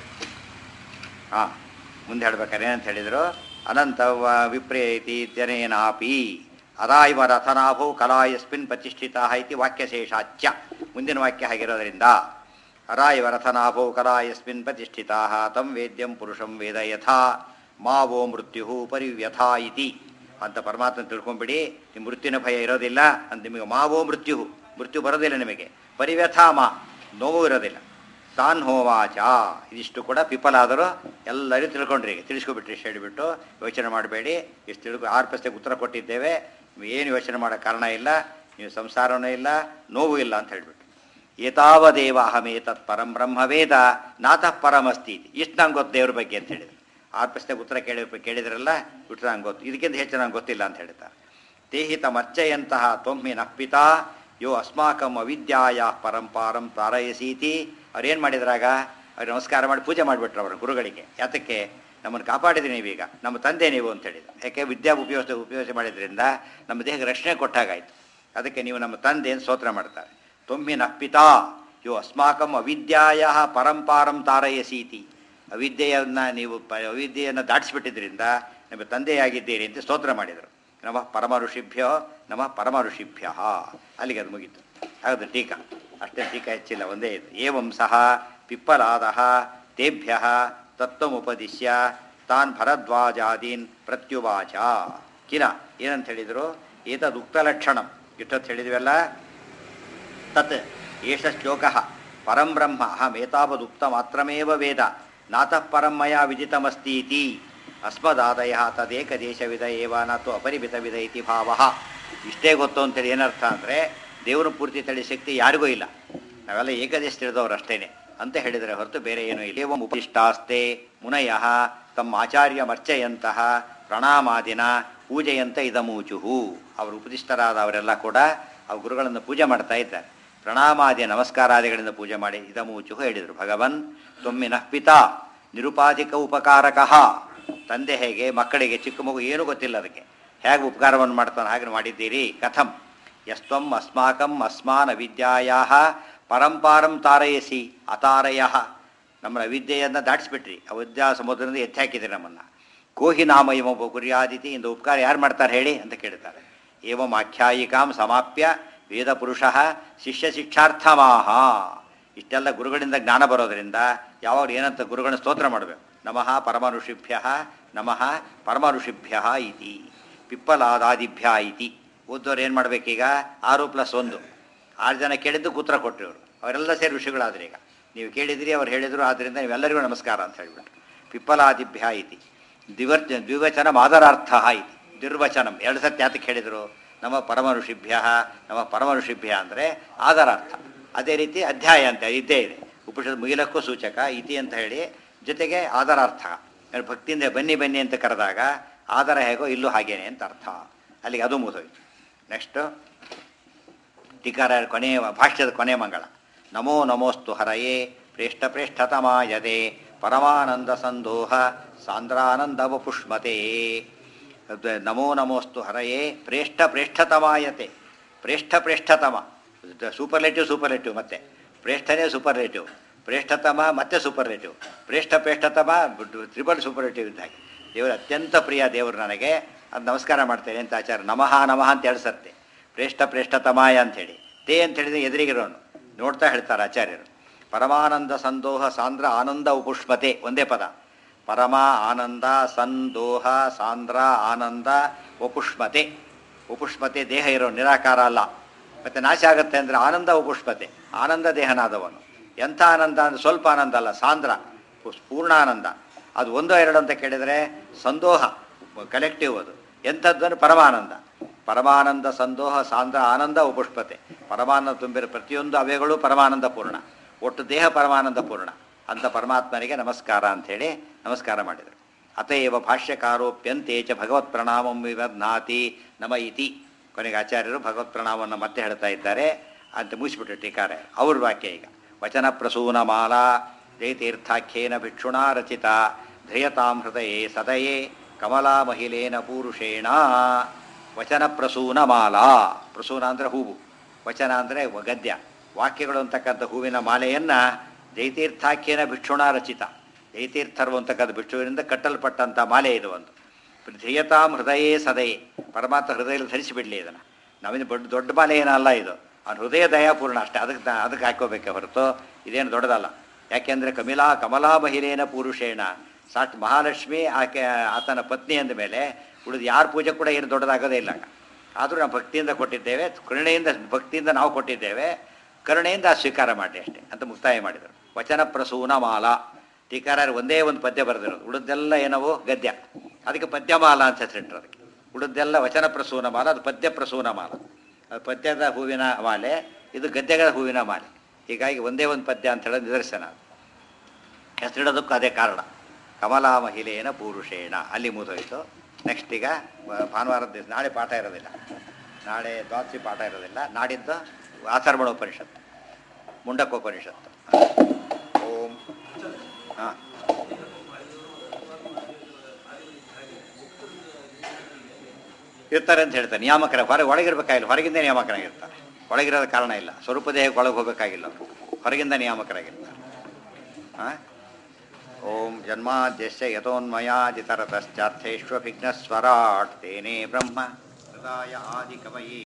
ಹಾಂ ಮುಂದೆ ಹೇಳ್ಬೇಕಾದ್ರೆ ಏನಂತ ಹೇಳಿದರು ಅನಂತ ವಿಪ್ರೇತಿ ಜನೇನಾಪಿ ಅದಾ ಇವ ರಥನಾಭೋ ಕಲಾ ಯಸ್ಮಿನ್ ಪ್ರತಿಷ್ಠಿತ ಇತಿ ವಾಕ್ಯಶೇಷಾಚ್ಯ ಮುಂದಿನ ವಾಕ್ಯ ಆಗಿರೋದ್ರಿಂದ ಅರಾ ಇವ ರಥನಾಭೋ ಕಲಾ ಯಸ್ಮಿನ್ ಪ್ರತಿಷ್ಠಿತಾ ತಂ ವೇದ್ಯಂ ಪುರುಷಂ ವೇದ ಯಥಾ ಮಾವೋ ಮೃತ್ಯು ಪರಿವ್ಯಥಾ ಇತಿ ಅಂತ ಪರಮಾತ್ಮ ತಿಳ್ಕೊಂಬಿಡಿ ನಿಮ್ಮ ಮೃತ್ಯುನ ಭಯ ಇರೋದಿಲ್ಲ ಅಂತ ನಿಮಗೆ ಮಾವೋ ಮೃತ್ಯು ಮೃತ್ಯು ಬರೋದಿಲ್ಲ ನಿಮಗೆ ಪರಿವ್ಯಥಾ ಮಾ ನೋವು ಇರೋದಿಲ್ಲ ತಾನ್ ಹೋವಾಚ ಇದಿಷ್ಟು ಕೂಡ ಪಿಪಲಾದರೂ ಎಲ್ಲರೂ ತಿಳ್ಕೊಂಡ್ರಿ ಈಗ ತಿಳಿಸ್ಕೊಬಿಟ್ರಿ ಇಷ್ಟು ಹೇಳಿಬಿಟ್ಟು ಯೋಚನೆ ಮಾಡಬೇಡಿ ಇಷ್ಟು ತಿಳ್ಕೊ ಆರು ಪ್ರಶ್ನೆಗೆ ಉತ್ತರ ಕೊಟ್ಟಿದ್ದೇವೆ ನೀವು ಏನು ಯೋಚನೆ ಮಾಡೋ ಕಾರಣ ಇಲ್ಲ ನೀವು ಸಂಸಾರನೂ ಇಲ್ಲ ನೋವು ಇಲ್ಲ ಅಂತ ಹೇಳಿಬಿಟ್ಟು ಏತಾವದೇವ ಅಹಮೇತತ್ ಪರಂ ಬ್ರಹ್ಮವೇದ ನಾತಃ ಪರಮಸ್ತಿ ಇತಿ. ಇಷ್ಟು ನಂಗೆ ಗೊತ್ತು ದೇವ್ರ ಬಗ್ಗೆ ಅಂತ ಹೇಳಿದ್ರು ಆರು ಪ್ರಶ್ನೆಗೆ ಉತ್ತರ ಕೇಳಿ ಕೇಳಿದ್ರಲ್ಲ ಬಿಟ್ಟು ನಂಗೆ ಗೊತ್ತು ಇದಕ್ಕಿಂತ ಹೆಚ್ಚು ನಂಗೆ ಗೊತ್ತಿಲ್ಲ ಅಂತ ಹೇಳ್ತಾರೆ ತೇಹಿತ ಮರ್ಚಯಂತಹ ತ್ವಮ್ಮಿ ನಪ್ಪಿತಾ ಯೋ ಅಸ್ಮಾಕಂ ಅವಿದ್ಯಾಯ ಪರಂಪಾರಂ ತಾರಯಸೀತಿ ಅವ್ರೇನು ಮಾಡಿದ್ರಾಗ ಅವ್ರು ನಮಸ್ಕಾರ ಮಾಡಿ ಪೂಜೆ ಮಾಡಿಬಿಟ್ರು ಅವರ ಗುರುಗಳಿಗೆ ಯಾತಕ್ಕೆ ನಮ್ಮನ್ನು ಕಾಪಾಡಿದ್ರಿ ನೀವೀಗ ನಮ್ಮ ತಂದೆ ನೀವು ಅಂತ ಹೇಳಿದ್ರು ಯಾಕೆ ವಿದ್ಯಾ ಉಪಯೋಗ ಉಪಯೋಗ ಮಾಡಿದ್ರಿಂದ ನಮ್ಮ ದೇಹಕ್ಕೆ ರಕ್ಷಣೆ ಕೊಟ್ಟಾಗಾಯ್ತು ಅದಕ್ಕೆ ನೀವು ನಮ್ಮ ತಂದೆ ಅಂತ ಸ್ತೋತ್ರ ಮಾಡ್ತಾರೆ ತೊಮ್ಮಿ ನಪ್ಪಿತಾ ಯೋ ಅಸ್ಮಾಕಂ ಅವಿದ್ಯಾಯ ಪರಂಪಾರಂ ತಾರಯಸೀತಿ ಅವಿದ್ಯೆಯನ್ನು ನೀವು ಪ ಅವಿದ್ಯೆಯನ್ನು ದಾಟಿಸ್ಬಿಟ್ಟಿದ್ರಿಂದ ನಿಮ್ಮ ತಂದೆಯಾಗಿದ್ದೀರಿ ಅಂತ ಸ್ತೋತ್ರ ಮಾಡಿದರು ನಮಃ ಪರಮ ಋಷಿಭ್ಯೋ ನಮಃ ಪರಮ ಋಷಿಭ್ಯ ಅಲ್ಲಿಗೆ ಅದು ಮುಗೀತು ಹಾಗಾದ್ರೆ ಟೀಕಾ ಅಷ್ಟೇ ಟೀಕಾ ಹೆಚ್ಚಿಲ್ಲ ಒಂದೇ ಇದು ಏವಂ ಸಹ ಪಿಪ್ಪಲಾದ ತೇಭ್ಯ ತತ್ವಮುಪದಿಶ್ಯ ತಾನ್ ಭರದ್ವಾಜಾದೀನ್ ಪ್ರತ್ಯುವಾಚ ಕಿಲ ಏನಂತ ಹೇಳಿದರು ಏತದುಕ್ತಲಕ್ಷಣಂ ಇಷ್ಟೊತ್ತು ಹೇಳಿದ್ವಲ್ಲ ತತ್ ಏಷ ಶ್ಲೋಕ ಪರಂ ಬ್ರಹ್ಮ ಅಹಮೇತಾವದುಕ್ತ ಮಾತ್ರಮೇವ ವೇದ ನಾತಃ ಪರಂ ಮಯಾ ವಿದಿತಮಸ್ತೀತಿ ಅಸ್ಮದಾದಯ ತದೇಕದೇಶವಿದ ಏವ ನಾತು ಅಪರಿಮಿತವಿದ ಇತಿ ಭಾವ ಇಷ್ಟೇ ಗೊತ್ತು ಅಂತೇಳಿ ಏನರ್ಥ ಅಂದರೆ ದೇವರು ಪೂರ್ತಿ ತಳಿ ಶಕ್ತಿ ಯಾರಿಗೂ ಇಲ್ಲ ನಾವೆಲ್ಲ ಏಕದೇಶ ತಿಳಿದವರು ಅಷ್ಟೇನೆ ಅಂತ ಹೇಳಿದರೆ ಹೊರತು ಬೇರೆ ಏನೂ ಇಲ್ಲ ಏವಂ ಉಪಿಷ್ಟಾಸ್ತೆ ಮುನಯ ತಮ್ಮ ಆಚಾರ್ಯ ಮರ್ಚೆಯಂತಹ ಪ್ರಣಾಮಾದಿನ ಪೂಜೆಯಂತ ಇದಮೂಚುಹು ಅವರು ಉಪದಿಷ್ಟರಾದ ಅವರೆಲ್ಲ ಕೂಡ ಅವ್ರ ಗುರುಗಳನ್ನು ಪೂಜೆ ಮಾಡ್ತಾ ಇದ್ದಾರೆ ಪ್ರಣಾಮಾದಿ ನಮಸ್ಕಾರಾದಿಗಳಿಂದ ಪೂಜೆ ಮಾಡಿ ಇದಮೂಚುಹು ಹೇಳಿದರು ಭಗವನ್ ತೊಮ್ಮಿನ ಪಿತಾ ನಿರುಪಾಧಿಕ ಉಪಕಾರಕಃ ತಂದೆ ಹೇಗೆ ಮಕ್ಕಳಿಗೆ ಚಿಕ್ಕ ಮಗು ಏನೂ ಗೊತ್ತಿಲ್ಲ ಅದಕ್ಕೆ ಹೇಗೆ ಉಪಕಾರವನ್ನು ಮಾಡ್ತಾನೆ ಹಾಗೆ ಮಾಡಿದ್ದೀರಿ ಕಥಂ ಯಸ್ತ್ವಂ ಅಸ್ಮಾಕಂ ಅಸ್ಮಾನ್ ಅವಿದ್ಯಾಯ ಪರಂಪಾರಂ ತಾರಯಸಿ ಅತಾರಯ ನಮ್ಮ ಅವಿದ್ಯೆಯನ್ನು ದಾಟಿಸ್ಬಿಟ್ರಿ ಅವಿದ್ಯಾ ಸಮುದ್ರದಿಂದ ಎತ್ತಿ ಹಾಕಿದ್ರಿ ನಮ್ಮನ್ನು ಕೋಹಿ ನಾಮ ಇಮೊಬ್ಬ ಕುರ್ಯಾದಿತಿ ಇಂದು ಉಪಕಾರ ಯಾರು ಮಾಡ್ತಾರೆ ಹೇಳಿ ಅಂತ ಕೇಳ್ತಾರೆ ಏವಂ ಆಖ್ಯಾಯಿಕಾಂ ಸಮಾಪ್ಯ ವೇದ ಪುರುಷ ಶಿಷ್ಯ ಶಿಕ್ಷಾರ್ಥಮಾಹ ಇಷ್ಟೆಲ್ಲ ಗುರುಗಳಿಂದ ಜ್ಞಾನ ಬರೋದರಿಂದ ಯಾವಾಗ ಏನಂತ ಗುರುಗಳನ್ನ ಸ್ತೋತ್ರ ಮಾಡಬೇಕು ನಮಃ ಪರಮ ಋಷಿಭ್ಯ ನಮಃ ಪರಮ ಋಷಿಭ್ಯ ಇತಿ ಪಿಪ್ಪಲಾದಾದಿಭ್ಯ ಇತಿ ಓದೋರು ಏನು ಮಾಡಬೇಕೀಗ ಆರು ಪ್ಲಸ್ ಒಂದು ಆರು ಜನ ಕೇಳಿದ್ದು ಉತ್ತರ ಕೊಟ್ಟರು ಇವರು ಅವರೆಲ್ಲ ಸೇರಿ ಋಷಿಗಳಾದ್ರೆ ಈಗ ನೀವು ಕೇಳಿದ್ರಿ ಅವ್ರು ಹೇಳಿದರು ಆದ್ದರಿಂದ ನೀವೆಲ್ಲರಿಗೂ ನಮಸ್ಕಾರ ಅಂತ ಹೇಳಿಬಿಟ್ರು ಪಿಪ್ಪಲಾದಿಭ್ಯ ಇತಿ ದ್ವಿವರ್ಜ ದ್ವಿವಚನ ಮಾದರಾರ್ಥ ಇತಿ ದುರ್ವಚನಂ ಎರಡು ಸತ್ಯ ಯಾತಕ್ಕೆ ಹೇಳಿದರು ನಮ್ಮ ಪರಮ ಋಷಿಭ್ಯ ನಮ್ಮ ಪರಮ ಋಷಿಭ್ಯ ಅಂದರೆ ಆದರಾರ್ಥ ಅದೇ ರೀತಿ ಅಧ್ಯಾಯ ಅಂತ ಇದ್ದೇ ಇದೆ ಉಪನಿಷತ್ ಮುಗಿಲಕ್ಕೂ ಸೂಚಕ ಇತಿ ಅಂತ ಹೇಳಿ ಜೊತೆಗೆ ಆದರಾರ್ಥ ಯಾರು ಭಕ್ತಿಯಿಂದ ಬನ್ನಿ ಬನ್ನಿ ಅಂತ ಕರೆದಾಗ ಆದರ ಹೇಗೋ ಇಲ್ಲೂ ಹಾಗೇನೆ ಅಂತ ಅರ್ಥ ಅಲ್ಲಿಗೆ ಅದು ಮುಗಿದೋಯ್ತು ನೆಕ್ಸ್ಟು ಟೀಕಾರ ಕೊನೆಯ ಭಾಷ್ಯದ ಕೊನೆ ಮಂಗಳ ನಮೋ ನಮೋಸ್ತು ಹರಯೇ ಪ್ರೇಷ್ಠ ಪ್ರೇಷ್ಠತಮಾಯದೆ ಪರಮಾನಂದ ಸಂದೋಹ ಸಾಂದ್ರಾನಂದ ವಪುಷ್ಮತೆ ನಮೋ ನಮೋಸ್ತು ಹರಯೇ ಪ್ರೇಷ್ಠ ಪ್ರೇಷ್ಠತಮಾಯತೆ ಪ್ರೇಷ್ಠ ಪ್ರೇಷ್ಠತಮ ಸೂಪರ್ಲೇಟಿವ್ ಸೂಪರ್ಲೇಟಿವ್ ಮತ್ತೆ ಪ್ರೇಷ್ಠನೇ ಸೂಪರ್ಲೇಟಿವ್ ಪ್ರೇಷ್ಠತಮ ಮತ್ತೆ ಸೂಪರ್ಲೇಟಿವ್ ಪ್ರೇಷ್ಠ ಪ್ರೇಷ್ಠತಮ ತ್ರಿಬಲ್ ಸೂಪರ್ಲೇಟಿವ್ ಇದ್ದ ಹಾಗೆ ದೇವರು ಅತ್ಯಂತ ಪ್ರಿಯ ದೇವರು ನನಗೆ ಅದು ನಮಸ್ಕಾರ ಮಾಡ್ತೇನೆ ಅಂತ ಆಚಾರ ನಮಃ ನಮಃ ಅಂತ ಹೇಳ್ಸತ್ತೆ ಪ್ರೇಷ್ಠ ಪ್ರೇಷ್ಠತಮಾಯ ಅಂಥೇಳಿ ತೇ ಅಂತ ಹೇಳಿದ್ರೆ ಎದುರಿಗಿರೋನು ನೋಡ್ತಾ ಹೇಳ್ತಾರೆ ಆಚಾರ್ಯರು ಪರಮಾನಂದ ಸಂದೋಹ ಸಾಂದ್ರ ಆನಂದ ಉಪುಷ್ಮತೆ ಒಂದೇ ಪದ ಪರಮ ಆನಂದ ಸಂದೋಹ ಸಾಂದ್ರ ಆನಂದ ಉಪುಷ್ಮತೆ ಉಪುಷ್ಮತೆ ದೇಹ ಇರೋ ನಿರಾಕಾರ ಅಲ್ಲ ಮತ್ತೆ ನಾಶ ಆಗುತ್ತೆ ಅಂದರೆ ಆನಂದ ಉಪುಷ್ಪತೆ ಆನಂದ ದೇಹನಾದವನು ಎಂಥ ಆನಂದ ಅಂದರೆ ಸ್ವಲ್ಪ ಆನಂದ ಅಲ್ಲ ಸಾಂದ್ರ ಪು- ಪೂರ್ಣಾನಂದ ಅದು ಒಂದು ಎರಡು ಅಂತ ಕೇಳಿದರೆ ಸಂದೋಹ ಕಲೆಕ್ಟಿವ್ ಅದು ಎಂಥದ್ದನ್ನು ಪರಮಾನಂದ ಪರಮಾನಂದ ಸಂದೋಹ ಸಾಂದ್ರ ಆನಂದ ಉಪುಷ್ಪತೆ ಪರಮಾನಂದ ತುಂಬಿರೋ ಪ್ರತಿಯೊಂದು ಅವಯಗಳು ಪರಮಾನಂದ ಪೂರ್ಣ ಒಟ್ಟು ದೇಹ ಪರಮಾನಂದ ಪೂರ್ಣ ಅಂತ ಪರಮಾತ್ಮನಿಗೆ ನಮಸ್ಕಾರ ಅಂಥೇಳಿ ನಮಸ್ಕಾರ ಮಾಡಿದರು ಅತಏವ ಭಾಷ್ಯಕಾರೋಪ್ಯಂತೆ ಚ ಭಗವತ್ ಪ್ರಣಾಮಂ ವಿವಧ್ನಾತಿ ನಮ ಇತಿ ಕೊನೆಗೆ ಆಚಾರ್ಯರು ಭಗವತ್ ಪ್ರಣಾಮವನ್ನು ಮತ್ತೆ ಹೇಳ್ತಾ ಇದ್ದಾರೆ ಅಂತ ಮುಗಿಸ್ಬಿಟ್ರು ಟೀಕಾರೆ ಅವ್ರ ವಾಕ್ಯ ಈಗ ವಚನ ಪ್ರಸೂನ ಮಾಲಾ ಜಯತೀರ್ಥಾಖ್ಯೇನ ಭಿಕ್ಷುಣಾ ರಚಿತ ಧೈಯತಾಂ ಹೃದಯೇ ಸದಯೇ ಕಮಲಾ ಮಹಿಳೇನ ಪೂರುಷೇಣ ವಚನ ಪ್ರಸೂನ ಮಾಲಾ ಪ್ರಸೂನ ಅಂದರೆ ಹೂವು ವಚನ ಅಂದರೆ ಗದ್ಯ ವಾಕ್ಯಗಳು ಅಂತಕ್ಕಂಥ ಹೂವಿನ ಮಾಲೆಯನ್ನು ಜಯತೀರ್ಥಾಖ್ಯೇನ ಭಿಕ್ಷುಣ ರಚಿತ ಜಯತೀರ್ಥರು ಅಂತಕ್ಕಂಥ ಭಿಕ್ಷುವಿನಿಂದ ಕಟ್ಟಲ್ಪಟ್ಟಂಥ ಮಾಲೆ ಇದು ಒಂದು ಧ್ಯೇಯತಾಂ ಹೃದಯೇ ಸದಯೇ ಪರಮಾತ್ಮ ಹೃದಯದಲ್ಲಿ ಧರಿಸಿಬಿಡಲಿ ಇದನ್ನು ನಾವಿನ ದೊಡ್ಡ ದೊಡ್ಡ ಮಾಲೆ ಏನಲ್ಲ ಇದು ಅವ್ನ ಹೃದಯ ದಯಾಪೂರ್ಣ ಅಷ್ಟೇ ಅದಕ್ಕೆ ನಾ- ಅದಕ್ಕೆ ಹಾಕೋಬೇಕೆ ಹೊರತು ಇದೇನು ದೊಡ್ಡದಲ್ಲ ಯಾಕೆಂದರೆ ಕಮಿಲಾ ಕಮಲಾ ಮಹಿಳೆಯನ ಪುರುಷೇಣ ಸಾಟ್ ಮಹಾಲಕ್ಷ್ಮಿ ಆಕೆ ಆತನ ಪತ್ನಿ ಅಂದ ಮೇಲೆ ಉಳಿದು ಯಾರ ಪೂಜೆ ಕೂಡ ಏನು ದೊಡ್ಡದಾಗೋದೇ ಇಲ್ಲ ಆದರೂ ನಾವು ಭಕ್ತಿಯಿಂದ ಕೊಟ್ಟಿದ್ದೇವೆ ಕರುಣೆಯಿಂದ ಭಕ್ತಿಯಿಂದ ನಾವು ಕೊಟ್ಟಿದ್ದೇವೆ ಕರುಣೆಯಿಂದ ಸ್ವೀಕಾರ ಮಾಡಿ ಅಷ್ಟೇ ಅಂತ ಮುಕ್ತಾಯ ಮಾಡಿದರು ವಚನ ಪ್ರಸೂನ ಮಾಲ ಟೀಕಾರರು ಒಂದೇ ಒಂದು ಪದ್ಯ ಬರೆದಿರೋದು ಉಳಿದೆಲ್ಲ ಏನವು ಗದ್ಯ ಅದಕ್ಕೆ ಪದ್ಯಮಾಲ ಅಂತ ಹೆಸರಿಟ್ಟರು ಅದಕ್ಕೆ ಉಳಿದೆಲ್ಲ ವಚನ ಪ್ರಸೂನ ಮಾಲ ಅದು ಪದ್ಯ ಪ್ರಸೂನ ಮಾಲ ಅದು ಪದ್ಯದ ಹೂವಿನ ಮಾಲೆ ಇದು ಗದ್ಯಗಳ ಹೂವಿನ ಮಾಲೆ ಹೀಗಾಗಿ ಒಂದೇ ಒಂದು ಪದ್ಯ ಅಂತ ಹೇಳೋದು ನಿದರ್ಶನ ಅದು ಹೆಸರಿಡೋದಕ್ಕೂ ಅದೇ ಕಾರಣ ಕಮಲಾ ಮಹಿಳೆಯನ ಪುರುಷೇಣ ಅಲ್ಲಿ ಮುಗಿದೋಯ್ತು ನೆಕ್ಸ್ಟ್ ಈಗ ವ- ಭಾನುವಾರದ ದಿವಸ ನಾಳೆ ಪಾಠ ಇರೋದಿಲ್ಲ ನಾಳೆ ದ್ವಾದಶಿ ಪಾಠ ಇರೋದಿಲ್ಲ ನಾಡಿದ್ದು ಆಸರ್ವಣ ಉಪನಿಷತ್ತು ಮುಂಡಕೋಪನಿಷತ್ತು ಓಂ ಹಾಂ ಇರ್ತಾರೆ ಅಂತ ಹೇಳ್ತಾರೆ ನಿಯಾಮಕರ ಹೊರ ಒಳಗಿರ್ಬೇಕಾಗಿಲ್ಲ ಹೊರಗಿಂದ ನಿಯಾಮಕರಾಗಿರ್ತಾರೆ ಒಳಗಿರೋದ ಕಾರಣ ಇಲ್ಲ ಸ್ವರೂಪ ದೇಹಕ್ಕೆ ಒಳಗೆ ಹೋಗಬೇಕಾಗಿಲ್ಲ ಅವರು ಹೊರಗಿಂದ ನಿಯಾಮಕರಾಗಿರ್ತಾರೆ ಹಾಂ ಓಂ ಜನ್ಮಾದ್ಯಸ್ಯ ಯಥೋನ್ಮಯಾದಿತರತಶ್ಚಾರ್ಥೇಷ್ವಭಿಘ್ನಸ್ವರಾಟ್ ತೇನೇ ಬ್ರಹ್ಮ ಹೃದಯ ಆದಿಕವಯೇ